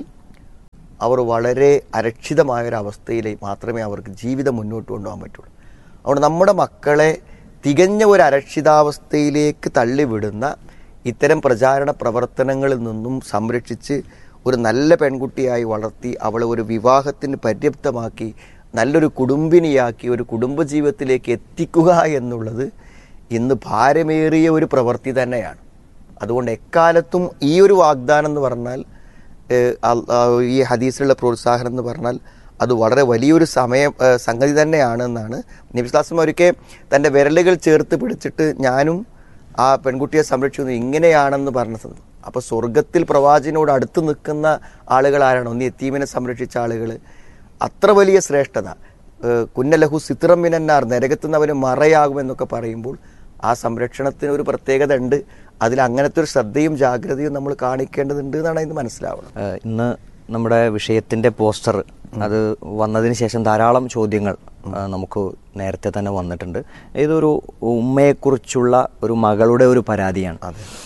[SPEAKER 6] അവർ വളരെ അരക്ഷിതമായ ഒരു അവസ്ഥയിൽ മാത്രമേ അവർക്ക് ജീവിതം മുന്നോട്ട് കൊണ്ടുപോകാൻ പറ്റുള്ളൂ അതുകൊണ്ട് നമ്മുടെ മക്കളെ തികഞ്ഞ ഒരു അരക്ഷിതാവസ്ഥയിലേക്ക് തള്ളിവിടുന്ന ഇത്തരം പ്രചാരണ പ്രവർത്തനങ്ങളിൽ നിന്നും സംരക്ഷിച്ച് ഒരു നല്ല പെൺകുട്ടിയായി വളർത്തി അവളെ ഒരു വിവാഹത്തിന് പര്യാപ്തമാക്കി നല്ലൊരു കുടുംബിനിയാക്കി ഒരു കുടുംബജീവിതത്തിലേക്ക് എത്തിക്കുക എന്നുള്ളത് ഇന്ന് ഭാരമേറിയ ഒരു പ്രവൃത്തി തന്നെയാണ് അതുകൊണ്ട് എക്കാലത്തും ഈ ഒരു വാഗ്ദാനം എന്ന് പറഞ്ഞാൽ ഏഹ്, അൽ- ആ, ഈ ഹദീസിലുള്ള പ്രോത്സാഹനം എന്ന് പറഞ്ഞാൽ അത് വളരെ വലിയൊരു സമയം ഏഹ്, സംഗതി തന്നെയാണ് എന്നാണ് നബിസ്ലാസം ഒരിക്കൽ തൻ്റെ വിരലുകൾ ചേർത്ത് പിടിച്ചിട്ട് ഞാനും ആ പെൺകുട്ടിയെ സംരക്ഷിക്കുന്നു ഇങ്ങനെയാണെന്ന് പറഞ്ഞ സന്ദർഭം അപ്പോൾ സ്വർഗത്തിൽ പ്രവാചകനോട് അടുത്ത് നിൽക്കുന്ന ആളുകൾ ആരാണ് ഒന്ന് എത്തീമിനെ സംരക്ഷിച്ച ആളുകൾ അത്ര വലിയ ശ്രേഷ്ഠത ഏഹ്, കുന്നലഹു സിത്രം മിനന്നാർ നരകത്തുനിന്ന് അവന് മറയാകുമെന്നൊക്കെ പറയുമ്പോൾ ആ സംരക്ഷണത്തിന് ഒരു പ്രത്യേകത ഉണ്ട് അതിൽ അങ്ങനത്തെ ഒരു ശ്രദ്ധയും ജാഗ്രതയും നമ്മൾ കാണിക്കേണ്ടതുണ്ട് എന്നാണ് ഇത് മനസ്സിലാവുന്നത്
[SPEAKER 5] ഏഹ് ഇന്ന് നമ്മുടെ വിഷയത്തിന്റെ പോസ്റ്റർ അത് വന്നതിന് ശേഷം ധാരാളം ചോദ്യങ്ങൾ ഏഹ് നമുക്ക് നേരത്തെ തന്നെ വന്നിട്ടുണ്ട് ഇതൊരു ഉമ്മയെക്കുറിച്ചുള്ള ഒരു മകളുടെ ഒരു പരാതിയാണ്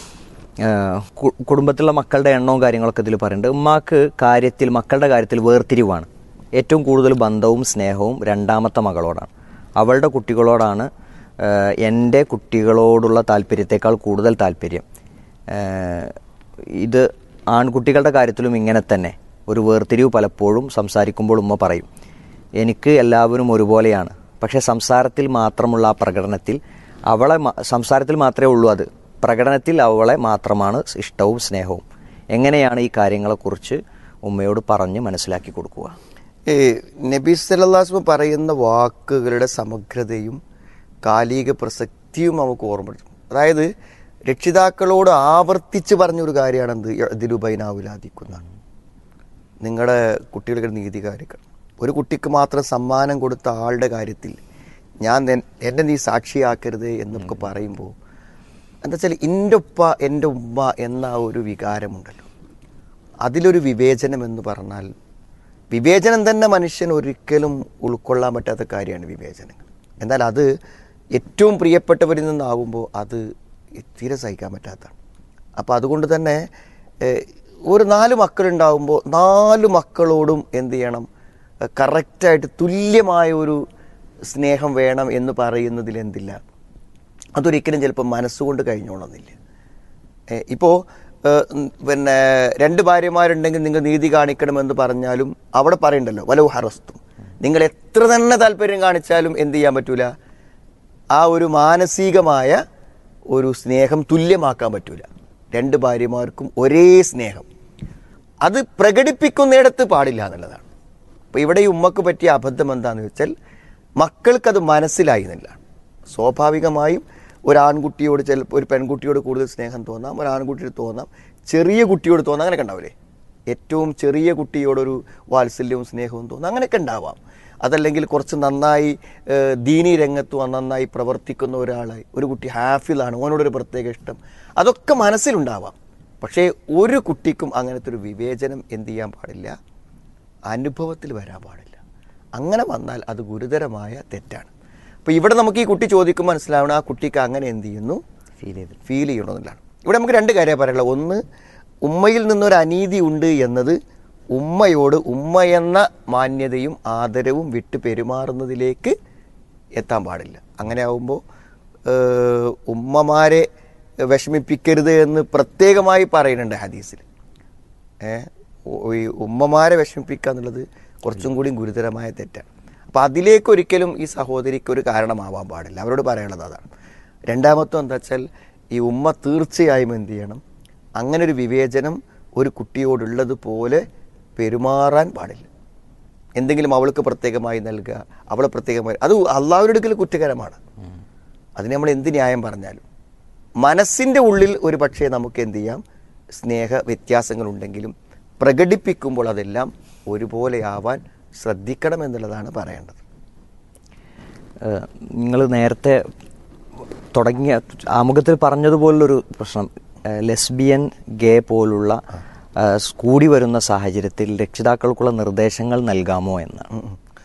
[SPEAKER 5] ഏഹ് കു- കുടുംബത്തിലുള്ള മക്കളുടെ എണ്ണവും കാര്യങ്ങളൊക്കെ ഇതിൽ പറയുന്നുണ്ട് ഉമ്മാക്ക് കാര്യത്തിൽ മക്കളുടെ കാര്യത്തിൽ വേർതിരിവാണ് ഏറ്റവും കൂടുതൽ ബന്ധവും സ്നേഹവും രണ്ടാമത്തെ മകളോടാണ് അവളുടെ കുട്ടികളോടാണ് ഏഹ് എൻ്റെ കുട്ടികളോടുള്ള താല്പര്യത്തെക്കാൾ കൂടുതൽ താല്പര്യം ഏഹ് ഇത് ആൺകുട്ടികളുടെ കാര്യത്തിലും ഇങ്ങനെ തന്നെ ഒരു വേർതിരിവ് പലപ്പോഴും സംസാരിക്കുമ്പോൾ ഉമ്മ പറയും എനിക്ക് എല്ലാവരും ഒരുപോലെയാണ് പക്ഷേ സംസാരത്തിൽ മാത്രമുള്ള ആ പ്രകടനത്തിൽ അവളെ മ- സംസാരത്തിൽ മാത്രമേ ഉള്ളൂ അത് പ്രകടനത്തിൽ അവളെ മാത്രമാണ് ഇഷ്ടവും സ്നേഹവും എങ്ങനെയാണ് ഈ കാര്യങ്ങളെക്കുറിച്ച് ഉമ്മയോട് പറഞ്ഞ് മനസ്സിലാക്കി കൊടുക്കുക
[SPEAKER 6] ഈ നബി സല്ലാസ്മ പറയുന്ന വാക്കുകളുടെ സമഗ്രതയും കാലിക പ്രസക്തിയും നമുക്ക് ഓർമ്മപ്പെടുത്തും അതായത് രക്ഷിതാക്കളോട് ആവർത്തിച്ച് പറഞ്ഞൊരു കാര്യമാണെന്ത് ഇതിലുബൈനാവിലാദിക്കുന്നതാണ് നിങ്ങളുടെ കുട്ടികളുടെ നീതി കാര്യങ്ങൾ ഒരു കുട്ടിക്ക് മാത്രം സമ്മാനം കൊടുത്ത ആളുടെ കാര്യത്തിൽ ഞാൻ നെ- എന്നെ നീ സാക്ഷിയാക്കരുത് എന്നൊക്കെ പറയുമ്പോൾ എന്താ വെച്ചാൽ എൻ്റെ ഉപ്പ എൻ്റെ ഉമ്മ എന്ന ആ ഒരു വികാരമുണ്ടല്ലോ അതിലൊരു വിവേചനം എന്ന് പറഞ്ഞാൽ വിവേചനം തന്നെ മനുഷ്യൻ ഒരിക്കലും ഉൾക്കൊള്ളാൻ പറ്റാത്ത കാര്യമാണ് വിവേചനങ്ങൾ എന്നാൽ അത് ഏറ്റവും പ്രിയപ്പെട്ടവരിൽ നിന്നാകുമ്പോൾ അത് തീരെ സഹിക്കാൻ പറ്റാത്തതാണ് അപ്പോൾ അതുകൊണ്ട് തന്നെ ഏഹ്, ഒരു നാല് മക്കളുണ്ടാകുമ്പോൾ നാല് മക്കളോടും എന്ത് ചെയ്യണം ഏഹ്, കറക്റ്റായിട്ട് തുല്യമായ ഒരു സ്നേഹം വേണം എന്ന് പറയുന്നതിൽ എന്തില്ല അതൊരിക്കലും ചിലപ്പോൾ മനസ്സുകൊണ്ട് കഴിഞ്ഞോണമെന്നില്ല ഏഹ് ഇപ്പോ ഏഹ് ഉം പിന്നെ രണ്ട് ഭാര്യമാരുണ്ടെങ്കിൽ നിങ്ങൾ നീതി കാണിക്കണമെന്ന് പറഞ്ഞാലും അവിടെ പറയണ്ടല്ലോ വലവ് ഹറസ്തു നിങ്ങൾ എത്ര തന്നെ താല്പര്യം കാണിച്ചാലും എന്ത് ചെയ്യാൻ പറ്റൂല ആ ഒരു മാനസികമായ ഒരു സ്നേഹം തുല്യമാക്കാൻ പറ്റൂല രണ്ട് ഭാര്യമാർക്കും ഒരേ സ്നേഹം അത് പ്രകടിപ്പിക്കുന്നിടത്ത് പാടില്ല എന്നുള്ളതാണ് അപ്പോൾ ഇവിടെ ഈ ഉമ്മക്ക് പറ്റിയ അബദ്ധം എന്താണെന്ന് വെച്ചാൽ മക്കൾക്കത് മനസ്സിലായി എന്നുള്ളതാണ് സ്വാഭാവികമായും ഒരു ആൺകുട്ടിയോട് ചിലപ്പോൾ ഒരു പെൺകുട്ടിയോട് കൂടുതൽ സ്നേഹം തോന്നാം ഒരു ആൺകുട്ടിയോട് തോന്നാം ചെറിയ കുട്ടിയോട് തോന്നാം അങ്ങനെയൊക്കെ ഉണ്ടാവില്ലേ ഏറ്റവും ചെറിയ കുട്ടിയോടൊരു വാത്സല്യവും സ്നേഹവും തോന്നാം അങ്ങനെയൊക്കെ ഉണ്ടാവാം അതല്ലെങ്കിൽ കുറച്ച് നന്നായി ഏഹ്, ദീനി രംഗത്ത് നന്നായി പ്രവർത്തിക്കുന്ന ഒരാളായി ഒരു കുട്ടി ഹാഫിലാണ് ഓനോടൊരു പ്രത്യേക ഇഷ്ടം അതൊക്കെ മനസ്സിലുണ്ടാവാം പക്ഷേ ഒരു കുട്ടിക്കും അങ്ങനത്തെ ഒരു വിവേചനം എന്ത് ചെയ്യാൻ പാടില്ല അനുഭവത്തിൽ വരാൻ പാടില്ല അങ്ങനെ വന്നാൽ അത് ഗുരുതരമായ തെറ്റാണ് അപ്പോൾ ഇവിടെ നമുക്ക് ഈ കുട്ടി ചോദിക്കുമ്പോൾ മനസ്സിലാവണം ആ കുട്ടിക്ക് അങ്ങനെ എന്ത് ചെയ്യുന്നു
[SPEAKER 5] ഫീൽ ചെയ്ത്
[SPEAKER 6] ഫീൽ ചെയ്യണമെന്നുള്ളതാണ് ഇവിടെ നമുക്ക് രണ്ട് കാര്യം പറയാനുള്ളത് ഒന്ന് ഉമ്മയിൽ നിന്നൊരു അനീതി ഉണ്ട് എന്നത് ഉമ്മയോട് ഉമ്മ എന്ന മാന്യതയും ആദരവും വിട്ട് പെരുമാറുന്നതിലേക്ക് എത്താൻ പാടില്ല അങ്ങനെ ആവുമ്പോൾ ഉമ്മമാരെ വിഷമിപ്പിക്കരുത് എന്ന് പ്രത്യേകമായി പറയുന്നുണ്ട് ഹദീസിൽ ഏ, ഉ- ഈ ഉമ്മമാരെ വിഷമിപ്പിക്കുക എന്നുള്ളത് കുറച്ചും കൂടി ഗുരുതരമായ തെറ്റാണ് അപ്പം അതിലേക്ക് ഒരിക്കലും ഈ സഹോദരിക്ക് ഒരു കാരണമാവാൻ പാടില്ല അവരോട് പറയാനുള്ളത് അതാണ് രണ്ടാമത്തെ എന്താ വെച്ചാൽ ഈ ഉമ്മ തീർച്ചയായും എന്ത് ചെയ്യണം അങ്ങനെ ഒരു വിവേചനം ഒരു കുട്ടിയോടുള്ളത് പോലെ പെരുമാറാൻ പാടില്ല എന്തെങ്കിലും അവൾക്ക് പ്രത്യേകമായി നൽകുക അവളെ പ്രത്യേകമായി അത് അള്ളാഹുരുടെ അടുക്കൽ കുറ്റകരമാണ് അതിന് നമ്മൾ എന്ത് ന്യായം പറഞ്ഞാലും മനസ്സിൻ്റെ ഉള്ളിൽ ഒരു പക്ഷേ നമുക്ക് എന്ത് ചെയ്യാം സ്നേഹ വ്യത്യാസങ്ങളുണ്ടെങ്കിലും പ്രകടിപ്പിക്കുമ്പോൾ അതെല്ലാം ഒരുപോലെയാവാൻ ശ്രദ്ധിക്കണം എന്നുള്ളതാണ് പറയേണ്ടത്
[SPEAKER 5] നിങ്ങൾ നേരത്തെ തുടങ്ങിയ ആമുഖത്തിൽ പറഞ്ഞതുപോലുള്ളൊരു പ്രശ്നം ഏഹ് ലെസ്ബിയൻ ഗേ പോലുള്ള ഏഹ് കൂടി വരുന്ന സാഹചര്യത്തിൽ രക്ഷിതാക്കൾക്കുള്ള നിർദ്ദേശങ്ങൾ നൽകാമോ എന്നാണ്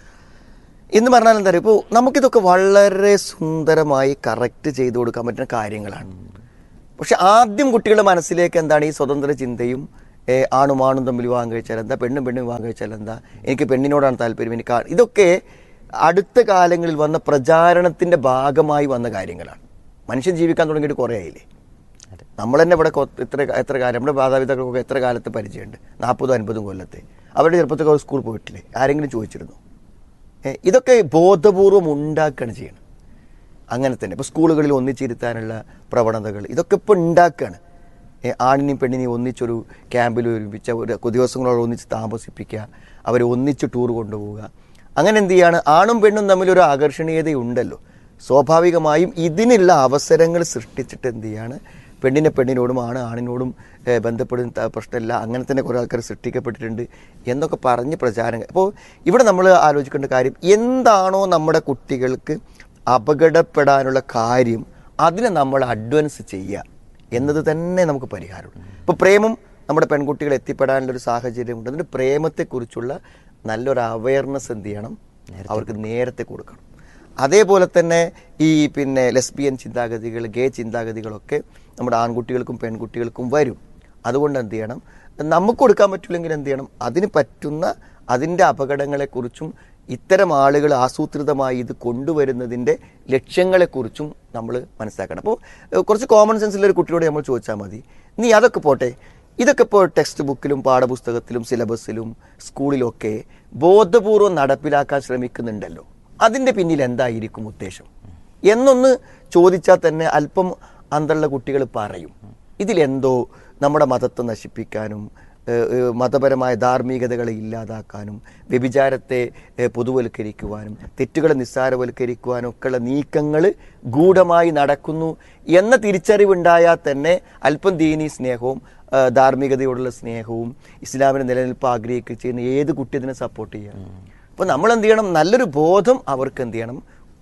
[SPEAKER 6] എന്ന് പറഞ്ഞാൽ എന്താ പറയുക ഇപ്പോൾ നമുക്കിതൊക്കെ വളരെ സുന്ദരമായി കറക്റ്റ് ചെയ്തു കൊടുക്കാൻ പറ്റുന്ന കാര്യങ്ങളാണ് പക്ഷെ ആദ്യം കുട്ടികളുടെ മനസ്സിലേക്ക് എന്താണ് ഈ സ്വതന്ത്ര ചിന്തയും ഏ, ആണും ആണും തമ്മിൽ വിവാഹം കഴിച്ചാൽ എന്താ പെണ്ണും പെണ്ണും വിവാഹം കഴിച്ചാൽ എന്താ എനിക്ക് പെണ്ണിനോടാണ് താല്പര്യം എനിക്ക് ആ- ഇതൊക്കെ അടുത്ത കാലങ്ങളിൽ വന്ന പ്രചാരണത്തിന്റെ ഭാഗമായി വന്ന കാര്യങ്ങളാണ് മനുഷ്യൻ ജീവിക്കാൻ തുടങ്ങിയിട്ട് കുറേ ആയില്ലേ നമ്മൾ തന്നെ ഇവിടെ കൊ- ഇത്ര എത്ര കാലം നമ്മുടെ മാതാപിതാക്കൾക്കൊക്കെ എത്ര കാലത്ത് പരിചയമുണ്ട് നാൽപ്പതും അൻപതും കൊല്ലത്തെ അവരുടെ ചെറുപ്പത്തൊക്കെ സ്കൂൾ പോയിട്ടില്ലേ ആരെങ്കിലും ചോദിച്ചിരുന്നു ഏ, ഇതൊക്കെ ബോധപൂർവം ഉണ്ടാക്കുകയാണ് ചെയ്യണം അങ്ങനെ തന്നെ ഇപ്പോൾ സ്കൂളുകളിൽ ഒന്നിച്ചിരുത്താനുള്ള പ്രവണതകൾ ഇതൊക്കെ ഇപ്പോൾ ഉണ്ടാക്കുകയാണ് ഏ, ആണിനെയും പെണ്ണിനെയും ഒന്നിച്ചൊരു ക്യാമ്പിൽ ഒരുമിച്ച് ഒരു ദിവസങ്ങളോട് ഒന്നിച്ച് താമസിപ്പിക്കുക അവരെ ഒന്നിച്ച് ടൂർ കൊണ്ടുപോവുക അങ്ങനെ എന്ത് ചെയ്യാണ് ആണും പെണ്ണും തമ്മിലൊരു ആകർഷണീയതയുണ്ടല്ലോ സ്വാഭാവികമായും ഇതിനുള്ള അവസരങ്ങൾ സൃഷ്ടിച്ചിട്ട് എന്ത് ചെയ്യാണ് പെണ്ണിനെ പെണ്ണിനോടും ആണ് ആണിനോടും ഏഹ്, ബന്ധപ്പെടുന്ന ത- പ്രശ്നമില്ല അങ്ങനെ തന്നെ കുറേ ആൾക്കാർ സൃഷ്ടിക്കപ്പെട്ടിട്ടുണ്ട് എന്നൊക്കെ പറഞ്ഞ് പ്രചാരം അപ്പോൾ ഇവിടെ നമ്മൾ ആലോചിക്കേണ്ട കാര്യം എന്താണോ നമ്മുടെ കുട്ടികൾക്ക് അപകടപ്പെടാനുള്ള കാര്യം അതിനെ നമ്മൾ അഡ്വാൻസ് ചെയ്യുക എന്നത് തന്നെ നമുക്ക് പരിഹാരമുള്ളൂ ഇപ്പോൾ പ്രേമം നമ്മുടെ പെൺകുട്ടികൾ എത്തിപ്പെടാനുള്ള ഒരു സാഹചര്യമുണ്ട് അതിൻ്റെ പ്രേമത്തെക്കുറിച്ചുള്ള നല്ലൊരു അവയർനെസ് എന്ത് ചെയ്യണം അവർക്ക് നേരത്തെ കൊടുക്കണം അതേപോലെ തന്നെ ഈ പിന്നെ ലെസ്ബിയൻ ചിന്താഗതികൾ ഗേ ചിന്താഗതികളൊക്കെ നമ്മുടെ ആൺകുട്ടികൾക്കും പെൺകുട്ടികൾക്കും വരും അതുകൊണ്ട് എന്ത് ചെയ്യണം നമുക്ക് കൊടുക്കാൻ പറ്റില്ലെങ്കിൽ എന്ത് ചെയ്യണം അതിന് പറ്റുന്ന അതിൻ്റെ അപകടങ്ങളെക്കുറിച്ചും ഇത്തരം ആളുകൾ ആസൂത്രിതമായി ഇത് കൊണ്ടുവരുന്നതിൻ്റെ ലക്ഷ്യങ്ങളെക്കുറിച്ചും നമ്മൾ മനസ്സിലാക്കണം അപ്പോൾ ഏഹ്, കുറച്ച് കോമൺ സെൻസിലുള്ള ഒരു കുട്ടിയോട് നമ്മൾ ചോദിച്ചാൽ മതി നീ അതൊക്കെ പോട്ടെ ഇതൊക്കെ ഇപ്പോൾ ടെക്സ്റ്റ് ബുക്കിലും പാഠപുസ്തകത്തിലും സിലബസിലും സ്കൂളിലൊക്കെ ബോധപൂർവം നടപ്പിലാക്കാൻ ശ്രമിക്കുന്നുണ്ടല്ലോ അതിൻ്റെ പിന്നിൽ എന്തായിരിക്കും ഉദ്ദേശം എന്നൊന്ന് ചോദിച്ചാൽ തന്നെ അല്പം അന്തള്ള കുട്ടികൾ പറയും ഇതിലെന്തോ നമ്മുടെ മതത്തെ നശിപ്പിക്കാനും ഏഹ്, ഏഹ്, മതപരമായ ധാർമ്മികതകളെ ഇല്ലാതാക്കാനും വ്യഭിചാരത്തെ ഏഹ്, പൊതുവൽക്കരിക്കുവാനും തെറ്റുകളെ നിസ്സാരവൽക്കരിക്കുവാനും ഒക്കെയുള്ള നീക്കങ്ങൾ ഗൂഢമായി നടക്കുന്നു എന്ന തിരിച്ചറിവുണ്ടായാൽ തന്നെ അല്പം ദീനി സ്നേഹവും ആ, ധാർമ്മികതയോടുള്ള സ്നേഹവും ഇസ്ലാമിന്റെ നിലനിൽപ്പ് ആഗ്രഹിക്കുക ചെയ്യുന്ന ഏത് കുട്ടി ഇതിനെ സപ്പോർട്ട് ചെയ്യാം അപ്പോൾ നമ്മൾ എന്ത് ചെയ്യണം നല്ലൊരു ബോധം അവർക്ക് എന്ത് ചെയ്യണം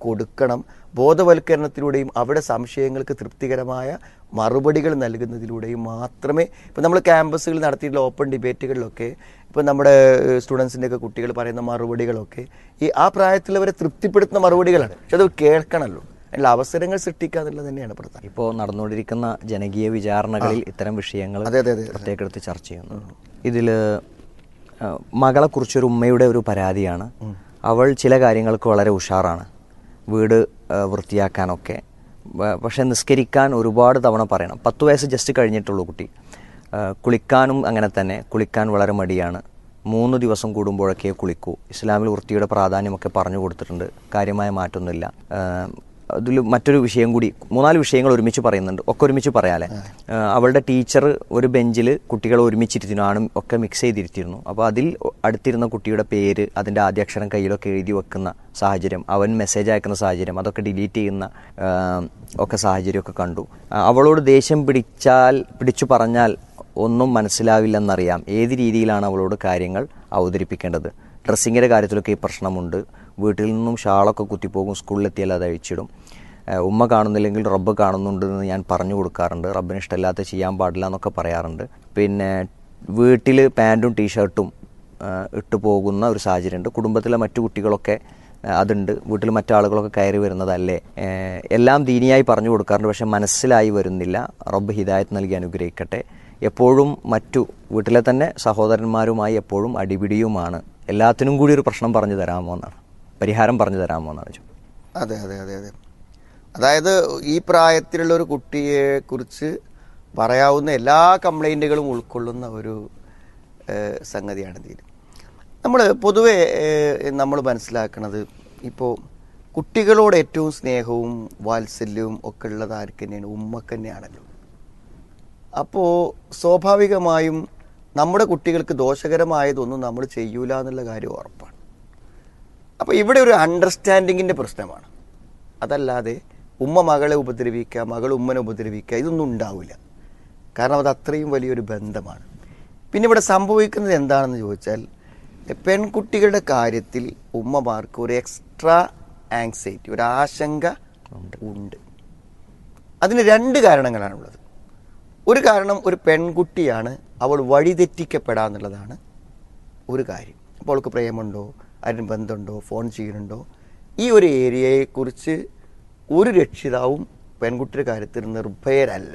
[SPEAKER 6] കൊടുക്കണം ബോധവൽക്കരണത്തിലൂടെയും അവിടെ സംശയങ്ങൾക്ക് തൃപ്തികരമായ മറുപടികൾ നൽകുന്നതിലൂടെയും മാത്രമേ ഇപ്പം നമ്മൾ ക്യാമ്പസുകളിൽ നടത്തിയിട്ടുള്ള ഓപ്പൺ ഡിബേറ്റുകളിലൊക്കെ ഇപ്പം നമ്മുടെ സ്റ്റുഡൻസിൻ്റെ ഒക്കെ കുട്ടികൾ പറയുന്ന മറുപടികളൊക്കെ ഈ ആ പ്രായത്തിലുള്ളവരെ തൃപ്തിപ്പെടുത്തുന്ന മറുപടികളാണ് പക്ഷെ അത് കേൾക്കണമല്ലോ അതിനുള്ള അവസരങ്ങൾ സൃഷ്ടിക്കുക എന്നുള്ളത് തന്നെയാണ് പ്രധാനം
[SPEAKER 5] ഇപ്പോൾ നടന്നുകൊണ്ടിരിക്കുന്ന ജനകീയ വിചാരണകളിൽ ഇത്തരം വിഷയങ്ങൾ
[SPEAKER 6] അതെ, അതെ, അതെ.
[SPEAKER 5] പ്രത്യേകം എടുത്ത് ചർച്ച ചെയ്യുന്നു ഇതിൽ മകളെക്കുറിച്ചൊരു ഉമ്മയുടെ ഒരു പരാതിയാണ് അവൾ ചില കാര്യങ്ങൾക്ക് വളരെ ഉഷാറാണ് വീട് ആ, വൃത്തിയാക്കാനൊക്കെ വ- പക്ഷെ നിസ്കരിക്കാൻ ഒരുപാട് തവണ പറയണം പത്ത് വയസ്സ് ജസ്റ്റ് കഴിഞ്ഞിട്ടുള്ളൂ കുട്ടി ആ, കുളിക്കാനും അങ്ങനെ തന്നെ കുളിക്കാൻ വളരെ മടിയാണ് മൂന്ന് ദിവസം കൂടുമ്പോഴൊക്കെ കുളിക്കൂ ഇസ്ലാമിൽ വൃത്തിയുടെ പ്രാധാന്യമൊക്കെ പറഞ്ഞു കൊടുത്തിട്ടുണ്ട് കാര്യമായ മാറ്റമൊന്നുമില്ല അതിൽ മറ്റൊരു വിഷയം കൂടി മൂന്നാല് വിഷയങ്ങൾ ഒരുമിച്ച് പറയുന്നുണ്ട് ഒക്കെ ഒരുമിച്ച് പറയാല്ലേ ആ, അവളുടെ ടീച്ചർ ഒരു ബെഞ്ചിൽ കുട്ടികളെ ഒരുമിച്ചിരുത്തിയിരുന്നു ആണും ഒക്കെ മിക്സ് ചെയ്തിരുത്തിയിരുന്നു അപ്പോൾ അതിൽ അടുത്തിരുന്ന കുട്ടിയുടെ പേര് അതിൻ്റെ ആദ്യാക്ഷരം കയ്യിലൊക്കെ എഴുതി വെക്കുന്ന സാഹചര്യം അവൻ മെസ്സേജ് അയക്കുന്ന സാഹചര്യം അതൊക്കെ ഡിലീറ്റ് ചെയ്യുന്ന ആ, ഒക്കെ സാഹചര്യമൊക്കെ കണ്ടു ആ, അവളോട് ദേഷ്യം പിടിച്ചാൽ പിടിച്ചു പറഞ്ഞാൽ ഒന്നും മനസ്സിലാവില്ലെന്നറിയാം ഏത് രീതിയിലാണ് അവളോട് കാര്യങ്ങൾ അവതരിപ്പിക്കേണ്ടത് ഡ്രസ്സിങ്ങിൻ്റെ കാര്യത്തിലൊക്കെ ഈ പ്രശ്നമുണ്ട് വീട്ടിൽ നിന്നും ഷാളൊക്കെ കുത്തിപ്പോകും സ്കൂളിലെത്തിയാൽ അത് അഴിച്ചിടും ഏഹ് ഉമ്മ കാണുന്നില്ലെങ്കിൽ റബ്ബ് കാണുന്നുണ്ടെന്ന് ഞാൻ പറഞ്ഞു കൊടുക്കാറുണ്ട് റബ്ബിന് ഇഷ്ടമില്ലാത്ത ചെയ്യാൻ പാടില്ല എന്നൊക്കെ പറയാറുണ്ട് പിന്നെ വീട്ടിൽ പാൻറ്റും ടീഷർട്ടും ഏഹ് ഇട്ട് പോകുന്ന ഒരു സാഹചര്യമുണ്ട് കുടുംബത്തിലെ മറ്റു കുട്ടികളൊക്കെ ഏഹ് അതുണ്ട് വീട്ടിൽ മറ്റാളുകളൊക്കെ കയറി വരുന്നതല്ലേ ഏഹ് എല്ലാം ദീനിയായി പറഞ്ഞു കൊടുക്കാറുണ്ട് പക്ഷെ മനസ്സിലായി വരുന്നില്ല റബ്ബ് ഹിദായത്ത് നൽകി അനുഗ്രഹിക്കട്ടെ എപ്പോഴും മറ്റു വീട്ടിലെ തന്നെ സഹോദരന്മാരുമായി എപ്പോഴും അടിപിടിയുമാണ് എല്ലാത്തിനും കൂടി ഒരു പ്രശ്നം പറഞ്ഞു തരാമോ എന്നാണ് പരിഹാരം പറഞ്ഞു തരാമോ എന്നാണ് ചോദിച്ചത്
[SPEAKER 6] അതെ അതെ അതെ അതെ അതായത് ഈ പ്രായത്തിലുള്ള ഒരു കുട്ടിയെ കുറിച്ച് പറയാവുന്ന എല്ലാ കംപ്ലൈൻറ്റുകളും ഉൾക്കൊള്ളുന്ന ഒരു ഏഹ്, സംഗതിയാണ് ഇതിൽ നമ്മൾ പൊതുവെ നമ്മൾ മനസ്സിലാക്കുന്നത് ഇപ്പോൾ കുട്ടികളോട് ഏറ്റവും സ്നേഹവും വാത്സല്യവും ഒക്കെ ഉള്ളത് ആർക്ക് തന്നെയാണ് ഉമ്മക്ക് തന്നെയാണല്ലോ അപ്പോൾ സ്വാഭാവികമായും നമ്മുടെ കുട്ടികൾക്ക് ദോഷകരമായതൊന്നും നമ്മൾ ചെയ്യൂല എന്നുള്ള കാര്യം ഉറപ്പാണ് അപ്പോൾ ഇവിടെ ഒരു അണ്ടർസ്റ്റാൻഡിങ്ങിൻ്റെ പ്രശ്നമാണ് അതല്ലാതെ ഉമ്മ മകളെ ഉപദ്രവിക്കുക മകൾ ഉമ്മനെ ഉപദ്രവിക്കുക ഇതൊന്നും ഉണ്ടാവില്ല കാരണം അത് അത്രയും വലിയൊരു ബന്ധമാണ് പിന്നെ ഇവിടെ സംഭവിക്കുന്നത് എന്താണെന്ന് ചോദിച്ചാൽ പെൺകുട്ടികളുടെ കാര്യത്തിൽ ഉമ്മമാർക്ക് ഒരു എക്സ്ട്രാ ആങ്സൈറ്റി ഒരു ആശങ്ക ഉണ്ട് അതിന് രണ്ട് കാരണങ്ങളാണുള്ളത് ഒരു കാരണം ഒരു പെൺകുട്ടിയാണ് അവൾ വഴിതെറ്റിക്കപ്പെടാന്നുള്ളതാണ് ഒരു കാര്യം അപ്പോൾ അവൾക്ക് പ്രേമുണ്ടോ ആരും ബന്ധമുണ്ടോ ഫോൺ ചെയ്യുന്നുണ്ടോ ഈ ഒരു ഏരിയയെക്കുറിച്ച് ഒരു രക്ഷിതാവും പെൺകുട്ടിയുടെ കാര്യത്തിൽ നിർഭയരല്ല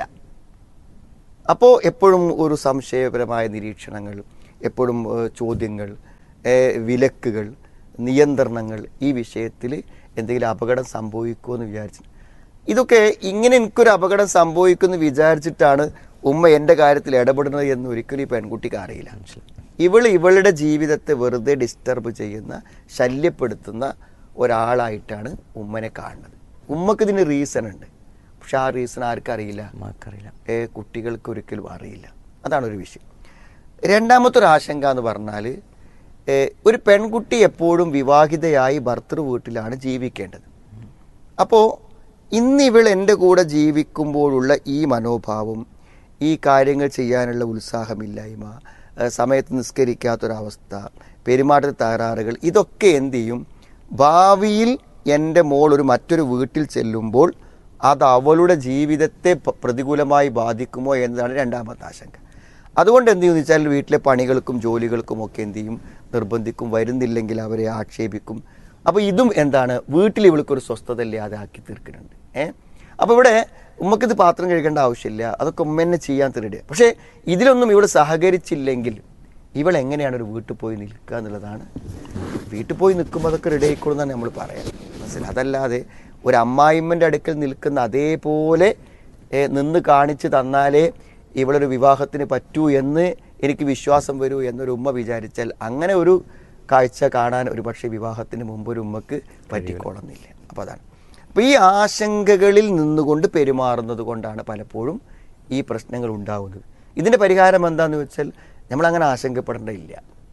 [SPEAKER 6] അപ്പോൾ എപ്പോഴും ഒരു സംശയപരമായ നിരീക്ഷണങ്ങൾ എപ്പോഴും ഏഹ്, ചോദ്യങ്ങൾ ഏഹ്, വിലക്കുകൾ നിയന്ത്രണങ്ങൾ ഈ വിഷയത്തിൽ എന്തെങ്കിലും അപകടം സംഭവിക്കുമോ എന്ന് വിചാരിച്ചു ഇതൊക്കെ ഇങ്ങനെ എനിക്കൊരു അപകടം സംഭവിക്കുമെന്ന് വിചാരിച്ചിട്ടാണ് ഉമ്മ എൻ്റെ കാര്യത്തിൽ ഇടപെടുന്നത് എന്ന് ഒരിക്കലും ഈ പെൺകുട്ടിക്ക് അറിയില്ല ഇവൾ ഇവളുടെ ജീവിതത്തെ വെറുതെ ഡിസ്റ്റർബ് ചെയ്യുന്ന ശല്യപ്പെടുത്തുന്ന ഒരാളായിട്ടാണ് ഉമ്മനെ കാണുന്നത് ഉമ്മക്ക് ഇതിന് റീസൺ ഉണ്ട് പക്ഷെ ആ റീസൺ ആർക്കും അറിയില്ല
[SPEAKER 5] നമുക്കറിയില്ല
[SPEAKER 6] ഏ, കുട്ടികൾക്ക് ഒരിക്കലും അറിയില്ല അതാണ് ഒരു വിഷയം രണ്ടാമത്തെ ഒരു ആശങ്ക എന്ന് പറഞ്ഞാൽ ഏ, ഒരു പെൺകുട്ടി എപ്പോഴും വിവാഹിതയായി ഭർത്തൃ വീട്ടിലാണ് ജീവിക്കേണ്ടത് അപ്പോൾ ഇന്ന് ഇവൾ എൻ്റെ കൂടെ ജീവിക്കുമ്പോഴുള്ള ഈ മനോഭാവം ഈ കാര്യങ്ങൾ ചെയ്യാനുള്ള ഉത്സാഹമില്ലായ്മ ഏ, സമയത്ത് നിസ്കരിക്കാത്തൊരവസ്ഥ പെരുമാറ്റ തകരാറുകൾ ഇതൊക്കെ എന്ത് ചെയ്യും ഭാവിയിൽ എൻ്റെ മോൾ ഒരു മറ്റൊരു വീട്ടിൽ ചെല്ലുമ്പോൾ അത് അവളുടെ ജീവിതത്തെ പ- പ്രതികൂലമായി ബാധിക്കുമോ എന്നതാണ് രണ്ടാമത്തെ ആശങ്ക അതുകൊണ്ട് എന്ത് ചെയ്യുമെന്ന് വെച്ചാൽ വീട്ടിലെ പണികൾക്കും ജോലികൾക്കും ഒക്കെ എന്ത് ചെയ്യും നിർബന്ധിക്കും വരുന്നില്ലെങ്കിൽ അവരെ ആക്ഷേപിക്കും അപ്പോൾ ഇതും എന്താണ് വീട്ടിൽ ഇവൾക്കൊരു സ്വസ്ഥത ഇല്ലാതെ ആക്കി തീർക്കുന്നുണ്ട് ഏഹ് അപ്പോൾ ഇവിടെ ഉമ്മക്കിത് പാത്രം കഴുകേണ്ട ആവശ്യമില്ല അതൊക്കെ ഉമ്മ തന്നെ ചെയ്യാൻ തീരുക പക്ഷേ ഇതിലൊന്നും ഇവൾ സഹകരിച്ചില്ലെങ്കിൽ ഇവൾ എങ്ങനെയാണ് ഒരു വീട്ടിൽ പോയി നിൽക്കുക എന്നുള്ളതാണ് വീട്ടിൽ പോയി നിൽക്കുമ്പോൾ അതൊക്കെ റെഡി ആയിക്കോളും എന്നാണ് നമ്മൾ പറയാം മനസ്സിലായി അതല്ലാതെ ഒരു അമ്മായിമ്മൻ്റെ അടുക്കൽ നിൽക്കുന്ന അതേപോലെ ഏ, നിന്ന് കാണിച്ച് തന്നാലേ ഇവളൊരു വിവാഹത്തിന് പറ്റൂ എന്ന് എനിക്ക് വിശ്വാസം വരൂ എന്നൊരു ഉമ്മ വിചാരിച്ചാൽ അങ്ങനെ ഒരു കാഴ്ച കാണാൻ ഒരു പക്ഷേ വിവാഹത്തിന് മുമ്പ് ഒരു ഉമ്മക്ക് പറ്റിക്കോളുന്നില്ല അപ്പോൾ അതാണ് അപ്പോൾ ഈ ആശങ്കകളിൽ നിന്നുകൊണ്ട് പെരുമാറുന്നത് കൊണ്ടാണ് പലപ്പോഴും ഈ പ്രശ്നങ്ങൾ ഉണ്ടാവുന്നത് ഇതിൻ്റെ പരിഹാരം എന്താണെന്ന് വെച്ചാൽ നമ്മളങ്ങനെ ആശങ്കപ്പെടേണ്ടതില്ല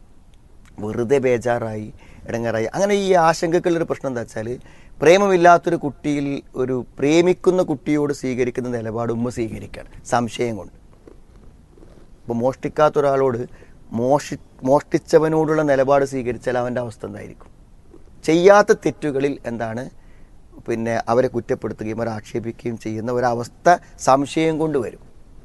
[SPEAKER 6] വെറുതെ ബേജാറായി ഇടങ്ങാറായി അങ്ങനെ ഈ ആശങ്കക്കുള്ളൊരു പ്രശ്നം എന്താ വെച്ചാൽ പ്രേമമില്ലാത്തൊരു കുട്ടിയിൽ ഒരു പ്രേമിക്കുന്ന കുട്ടിയോട് സ്വീകരിക്കുന്ന നിലപാട് ഉമ്മ സ്വീകരിക്കുകയാണ് സംശയം കൊണ്ട് ഇപ്പോൾ മോഷ്ടിക്കാത്ത ഒരാളോട് മോഷി മോഷ്ടിച്ചവനോടുള്ള നിലപാട് സ്വീകരിച്ചാൽ അവൻ്റെ അവസ്ഥ എന്തായിരിക്കും ചെയ്യാത്ത തെറ്റുകളിൽ എന്താണ് പിന്നെ അവരെ കുറ്റപ്പെടുത്തുകയും അവരെ ആക്ഷേപിക്കുകയും ചെയ്യുന്ന ഒരവസ്ഥ സംശയം കൊണ്ട് വരും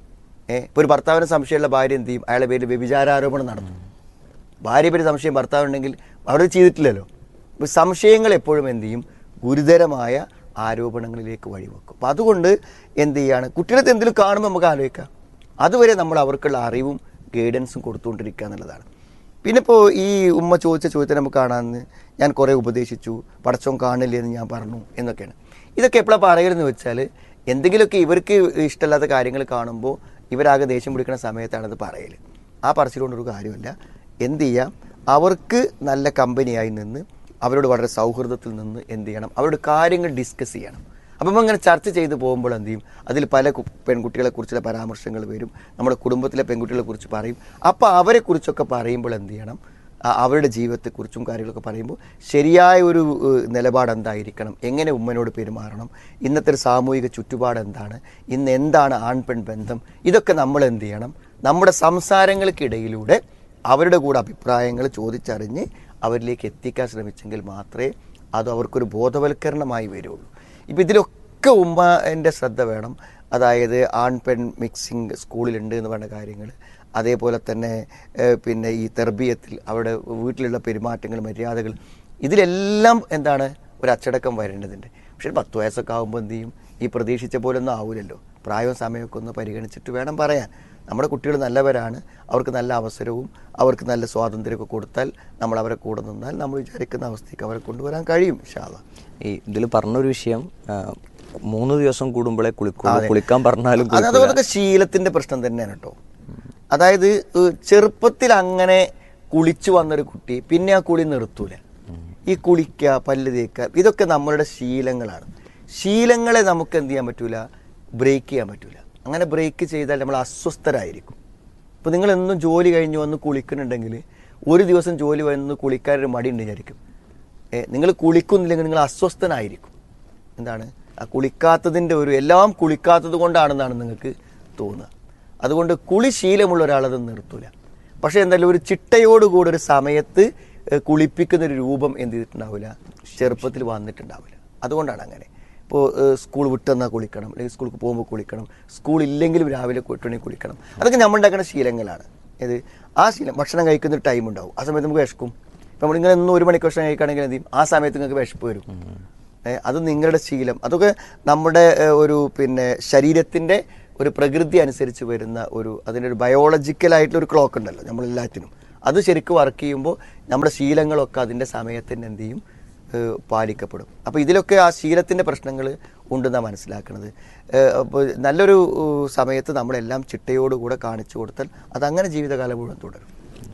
[SPEAKER 6] ഏഹ് ഇപ്പോൾ ഒരു ഭർത്താവിന് സംശയമുള്ള ഭാര്യ എന്ത് ചെയ്യും അയാളുടെ പേരിൽ വ്യഭിചാരാരോപണം നടത്തും ഭാര്യ പേര് സംശയം ഭർത്താവുണ്ടെങ്കിൽ അവർ ചെയ്തിട്ടില്ലല്ലോ അപ്പോൾ സംശയങ്ങൾ എപ്പോഴും എന്ത് ചെയ്യും ഗുരുതരമായ ആരോപണങ്ങളിലേക്ക് വഴിവെക്കും അപ്പം അതുകൊണ്ട് എന്ത് ചെയ്യാണ് കുട്ടികളത്തെ എന്തെങ്കിലും കാണുമ്പോൾ നമുക്ക് ആലോചിക്കാം അതുവരെ നമ്മൾ അവർക്കുള്ള അറിവും ഗൈഡൻസും കൊടുത്തുകൊണ്ടിരിക്കുക എന്നുള്ളതാണ് പിന്നെ ഇപ്പോൾ ഈ ഉമ്മ ചോദിച്ച ചോദ്യത്തിന് നമുക്ക് കാണാമെന്ന് ഞാൻ കുറേ ഉപദേശിച്ചു പടച്ചോൻ കാണില്ല എന്ന് ഞാൻ പറഞ്ഞു എന്നൊക്കെയാണ് ഇതൊക്കെ എപ്പോഴാണ് പറയരുതെന്ന് വെച്ചാൽ എന്തെങ്കിലുമൊക്കെ ഇവർക്ക് ഇഷ്ടമില്ലാത്ത കാര്യങ്ങൾ കാണുമ്പോൾ ഇവരാകെ ദേഷ്യം പിടിക്കുന്ന സമയത്താണത് പറയൽ ആ പറച്ചിലുകൊണ്ടൊരു കാര്യമില്ല എന്ത് ചെയ്യാം അവർക്ക് നല്ല കമ്പനിയായി നിന്ന് അവരോട് വളരെ സൗഹൃദത്തിൽ നിന്ന് എന്ത് ചെയ്യണം അവരോട് കാര്യങ്ങൾ ഡിസ്കസ് ചെയ്യണം അപ്പം അങ്ങനെ ചർച്ച ചെയ്ത് പോകുമ്പോൾ എന്ത് ചെയ്യും അതിൽ പല കു- പെൺകുട്ടികളെ കുറിച്ചുള്ള പരാമർശങ്ങൾ വരും നമ്മുടെ കുടുംബത്തിലെ പെൺകുട്ടികളെ കുറിച്ച് പറയും അപ്പോൾ അവരെ കുറിച്ചൊക്കെ പറയുമ്പോൾ എന്ത് ചെയ്യണം ആ, അവരുടെ ജീവിതത്തെക്കുറിച്ചും കാര്യങ്ങളൊക്കെ പറയുമ്പോൾ ശരിയായ ഒരു ഏഹ്, നിലപാട് എന്തായിരിക്കണം എങ്ങനെ ഉമ്മനോട് പെരുമാറണം ഇന്നത്തെ ഒരു സാമൂഹിക ചുറ്റുപാട് എന്താണ് ഇന്ന് എന്താണ് ആൺ പെൺ ബന്ധം ഇതൊക്കെ നമ്മൾ എന്ത് ചെയ്യണം നമ്മുടെ സംസാരങ്ങൾക്കിടയിലൂടെ അവരുടെ കൂടെ അഭിപ്രായങ്ങൾ ചോദിച്ചറിഞ്ഞ് അവരിലേക്ക് എത്തിക്കാൻ ശ്രമിച്ചെങ്കിൽ മാത്രമേ അത് അവർക്കൊരു ബോധവൽക്കരണമായി വരുള്ളൂ ഇപ്പം ഇതിലൊക്കെ ഉമ്മ എൻ്റെ ശ്രദ്ധ വേണം അതായത് ആൺ പെൺ മിക്സിങ് സ്കൂളിലുണ്ട് എന്ന് പറഞ്ഞ കാര്യങ്ങൾ അതേപോലെ തന്നെ ഏഹ്, പിന്നെ ഈ തെർബിയത്തിൽ അവിടെ വീട്ടിലുള്ള പെരുമാറ്റങ്ങൾ മര്യാദകൾ ഇതിലെല്ലാം എന്താണ് ഒരു അച്ചടക്കം വരേണ്ടതുണ്ട് പക്ഷേ പത്ത് വയസ്സൊക്കെ ആകുമ്പോൾ എന്ത് ചെയ്യും ഈ പ്രതീക്ഷിച്ച പോലെ ഒന്നും ആവില്ലല്ലോ പ്രായവും സമയമൊക്കെ ഒന്ന് പരിഗണിച്ചിട്ട് വേണം പറയാൻ നമ്മുടെ കുട്ടികൾ നല്ലവരാണ് അവർക്ക് നല്ല അവസരവും അവർക്ക് നല്ല സ്വാതന്ത്ര്യമൊക്കെ കൊടുത്താൽ നമ്മൾ അവരെ കൂടെ നിന്നാൽ നമ്മൾ വിചാരിക്കുന്ന അവസ്ഥയ്ക്ക് അവരെ കൊണ്ടുവരാൻ കഴിയും ഷാള
[SPEAKER 5] ഈ ഇതിൽ പറഞ്ഞൊരു വിഷയം ആ, മൂന്ന് ദിവസം കൂടുമ്പോഴേ കുളിക്കുള്ളൂ കുളിക്കാൻ പറഞ്ഞാലും
[SPEAKER 6] അത്
[SPEAKER 5] കുളിക്കൂല.
[SPEAKER 6] അതൊക്കെ ശീലത്തിന്റെ പ്രശ്നം തന്നെയാണ് കേട്ടോ അതായത് ഏഹ്, ചെറുപ്പത്തിൽ അങ്ങനെ കുളിച്ചു വന്നൊരു കുട്ടി പിന്നെ ആ കുളി നിർത്തൂല ഈ കുളിക്കുക പല്ല് തേക്കുക ഇതൊക്കെ നമ്മളുടെ ശീലങ്ങളാണ് ശീലങ്ങളെ നമുക്ക് എന്ത് ചെയ്യാൻ പറ്റൂല ബ്രേക്ക് ചെയ്യാൻ പറ്റൂല അങ്ങനെ ബ്രേക്ക് ചെയ്താൽ നമ്മൾ അസ്വസ്ഥരായിരിക്കും ഇപ്പൊ നിങ്ങൾ എന്നും ജോലി കഴിഞ്ഞ് വന്ന് കുളിക്കുന്നുണ്ടെങ്കിൽ ഒരു ദിവസം ജോലി വന്ന് കുളിക്കാനൊരു മടി ഉണ്ട് വിചാരിക്കും ഏ, നിങ്ങൾ കുളിക്കുന്നില്ലെങ്കിൽ നിങ്ങൾ അസ്വസ്ഥനായിരിക്കും എന്താണ് ആ കുളിക്കാത്തതിൻ്റെ ഒരു എല്ലാം കുളിക്കാത്തത് കൊണ്ടാണെന്നാണ് നിങ്ങൾക്ക് തോന്നുക അതുകൊണ്ട് കുളി ശീലമുള്ള ഒരാളത് നിർത്തൂല പക്ഷേ എന്തായാലും ഒരു ചിട്ടയോടുകൂടി ഒരു സമയത്ത് ഏ, കുളിപ്പിക്കുന്ന ഒരു രൂപം എന്ത് ചെയ്തിട്ടുണ്ടാവില്ല ചെറുപ്പത്തിൽ വന്നിട്ടുണ്ടാവില്ല അതുകൊണ്ടാണ് അങ്ങനെ ഇപ്പോൾ സ്കൂൾ വിട്ടെന്നാൽ കുളിക്കണം അല്ലെങ്കിൽ സ്കൂൾക്ക് പോകുമ്പോൾ കുളിക്കണം സ്കൂൾ ഇല്ലെങ്കിലും രാവിലെ എട്ടുമണി കുളിക്കണം അതൊക്കെ നമ്മൾ ഉണ്ടാക്കുന്ന ശീലങ്ങളാണ് ഇത് ആ ശീലം ഭക്ഷണം കഴിക്കുന്ന ഒരു ടൈം ഉണ്ടാവും ആ സമയത്ത് നമുക്ക് വിശക്കും ഇപ്പം നമ്മളിങ്ങനെ എന്നും ഒരു മണിക്ക് ഭക്ഷണം കഴിക്കുകയാണെങ്കിൽ എന്ത് ചെയ്യും ആ സമയത്ത് നിങ്ങൾക്ക് വിശപ്പ് വരും ഏ, അത് നിങ്ങളുടെ ശീലം അതൊക്കെ നമ്മുടെ ഏ, ഒരു പിന്നെ ശരീരത്തിൻ്റെ ഒരു പ്രകൃതി അനുസരിച്ച് വരുന്ന ഒരു അതിൻ്റെ ഒരു ബയോളജിക്കലായിട്ടുള്ള ഒരു ക്ലോക്ക് ഉണ്ടല്ലോ നമ്മളെല്ലാത്തിനും അത് ശരിക്കും വർക്ക് ചെയ്യുമ്പോൾ നമ്മുടെ ശീലങ്ങളൊക്കെ അതിൻ്റെ സമയത്തിന് എന്ത് ചെയ്യും ഏഹ് പാലിക്കപ്പെടും അപ്പോൾ ഇതിലൊക്കെ ആ ശീലത്തിൻ്റെ പ്രശ്നങ്ങൾ ഉണ്ടെന്നാണ് മനസ്സിലാക്കുന്നത് അപ്പോൾ നല്ലൊരു ഏഹ് സമയത്ത് നമ്മളെല്ലാം ചിട്ടയോടുകൂടെ കാണിച്ചു കൊടുത്താൽ അതങ്ങനെ ജീവിതകാലം മുഴുവൻ തുടരും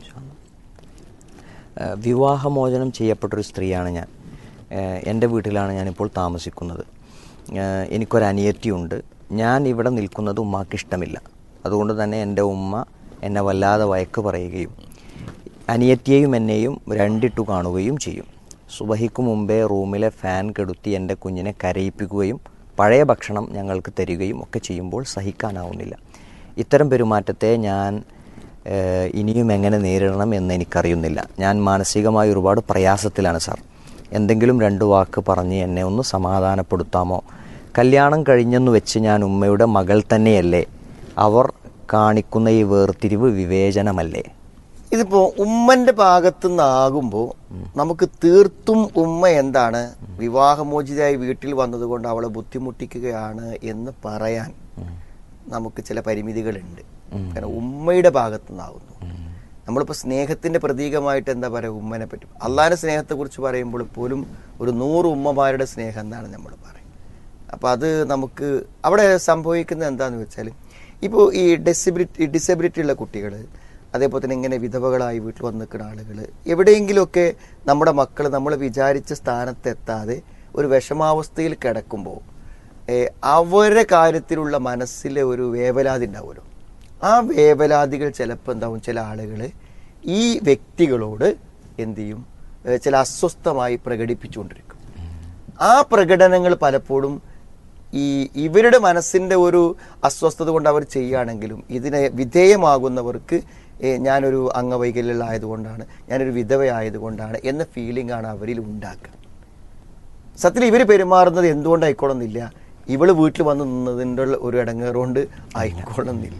[SPEAKER 5] ഏഹ് വിവാഹമോചനം ചെയ്യപ്പെട്ടൊരു സ്ത്രീയാണ് ഞാൻ ഏഹ് എൻ്റെ വീട്ടിലാണ് ഞാനിപ്പോൾ താമസിക്കുന്നത് ഏഹ് എനിക്കൊരനിയത്തിയുണ്ട് ഞാൻ ഇവിടെ നിൽക്കുന്നത് ഉമ്മാക്ക് ഇഷ്ടമില്ല അതുകൊണ്ട് തന്നെ എൻ്റെ ഉമ്മ എന്നെ വല്ലാതെ വഴക്ക് പറയുകയും അനിയത്തിയെയും എന്നെയും രണ്ടിട്ടു കാണുകയും ചെയ്യും സുബഹിക്ക് മുമ്പേ റൂമിലെ ഫാൻ കെടുത്തി എൻ്റെ കുഞ്ഞിനെ കരയിപ്പിക്കുകയും പഴയ ഭക്ഷണം ഞങ്ങൾക്ക് തരികയും ഒക്കെ ചെയ്യുമ്പോൾ സഹിക്കാനാവുന്നില്ല ഇത്തരം പെരുമാറ്റത്തെ ഞാൻ ഏഹ് ഇനിയും എങ്ങനെ നേരിടണം എന്ന് എനിക്കറിയുന്നില്ല ഞാൻ മാനസികമായി ഒരുപാട് പ്രയാസത്തിലാണ് സാർ എന്തെങ്കിലും രണ്ട് വാക്ക് പറഞ്ഞ് എന്നെ ഒന്ന് സമാധാനപ്പെടുത്താമോ കല്യാണം കഴിഞ്ഞെന്ന് വെച്ച് ഞാൻ ഉമ്മയുടെ മകൾ തന്നെയല്ലേ അവർ കാണിക്കുന്ന ഈ വേർതിരിവ് വിവേചനമല്ലേ
[SPEAKER 6] ഇതിപ്പോ ഉമ്മന്റെ ഭാഗത്തു നിന്നാകുമ്പോൾ നമുക്ക് തീർത്തും ഉമ്മ എന്താണ് വിവാഹമോചിതയായി വീട്ടിൽ വന്നതുകൊണ്ട് അവളെ ബുദ്ധിമുട്ടിക്കുകയാണ് എന്ന് പറയാൻ നമുക്ക് ചില പരിമിതികളുണ്ട് കാരണം ഉമ്മയുടെ ഭാഗത്തു നിന്നാകുന്നു നമ്മളിപ്പോൾ സ്നേഹത്തിന്റെ പ്രതീകമായിട്ട് എന്താ പറയുക ഉമ്മനെ പറ്റി അള്ളാഹിന്റെ സ്നേഹത്തെ കുറിച്ച് പറയുമ്പോൾ പോലും ഒരു നൂറ് ഉമ്മമാരുടെ സ്നേഹം എന്നാണ് നമ്മൾ പറയുന്നത് അപ്പോൾ അത് നമുക്ക് അവിടെ സംഭവിക്കുന്നത് എന്താണെന്ന് വെച്ചാൽ ഇപ്പോൾ ഈ ഡിസബിലിറ്റി ഡിസബിലിറ്റി ഉള്ള കുട്ടികൾ അതേപോലെ തന്നെ ഇങ്ങനെ വിധവകളായി വീട്ടിൽ വന്ന് നിൽക്കുന്ന ആളുകൾ എവിടെയെങ്കിലുമൊക്കെ നമ്മുടെ മക്കൾ നമ്മൾ വിചാരിച്ച സ്ഥാനത്തെത്താതെ ഒരു വിഷമാവസ്ഥയിൽ കിടക്കുമ്പോൾ ഏഹ് അവരുടെ കാര്യത്തിലുള്ള മനസ്സിലെ ഒരു വേവലാതി ഉണ്ടാവുമല്ലോ ആ വേവലാതികൾ ചിലപ്പോൾ എന്താവും ചില ആളുകൾ ഈ വ്യക്തികളോട് എന്ത് ചെയ്യും ഏഹ് ചില അസ്വസ്ഥമായി പ്രകടിപ്പിച്ചുകൊണ്ടിരിക്കും ആ പ്രകടനങ്ങൾ പലപ്പോഴും ഈ ഇവരുടെ മനസ്സിന്റെ ഒരു അസ്വസ്ഥത കൊണ്ട് അവർ ചെയ്യുകയാണെങ്കിലും ഇതിനെ വിധേയമാകുന്നവർക്ക് ഏ, ഞാനൊരു അംഗവൈകല്യമുള്ള ആയതുകൊണ്ടാണ് ഞാനൊരു വിധവയായതുകൊണ്ടാണ് എന്ന ഫീലിംഗ് ആണ് അവരിൽ ഉണ്ടാക്കുക സത്യത്തിൽ ഇവർ പെരുമാറുന്നത് എന്തുകൊണ്ടായിക്കോളുന്നില്ല ഇവള് വീട്ടിൽ വന്ന് നിന്നതിൻ്റെ ഒരു ഇടങ്ങേറുകൊണ്ട് ആയിക്കോളുന്നില്ല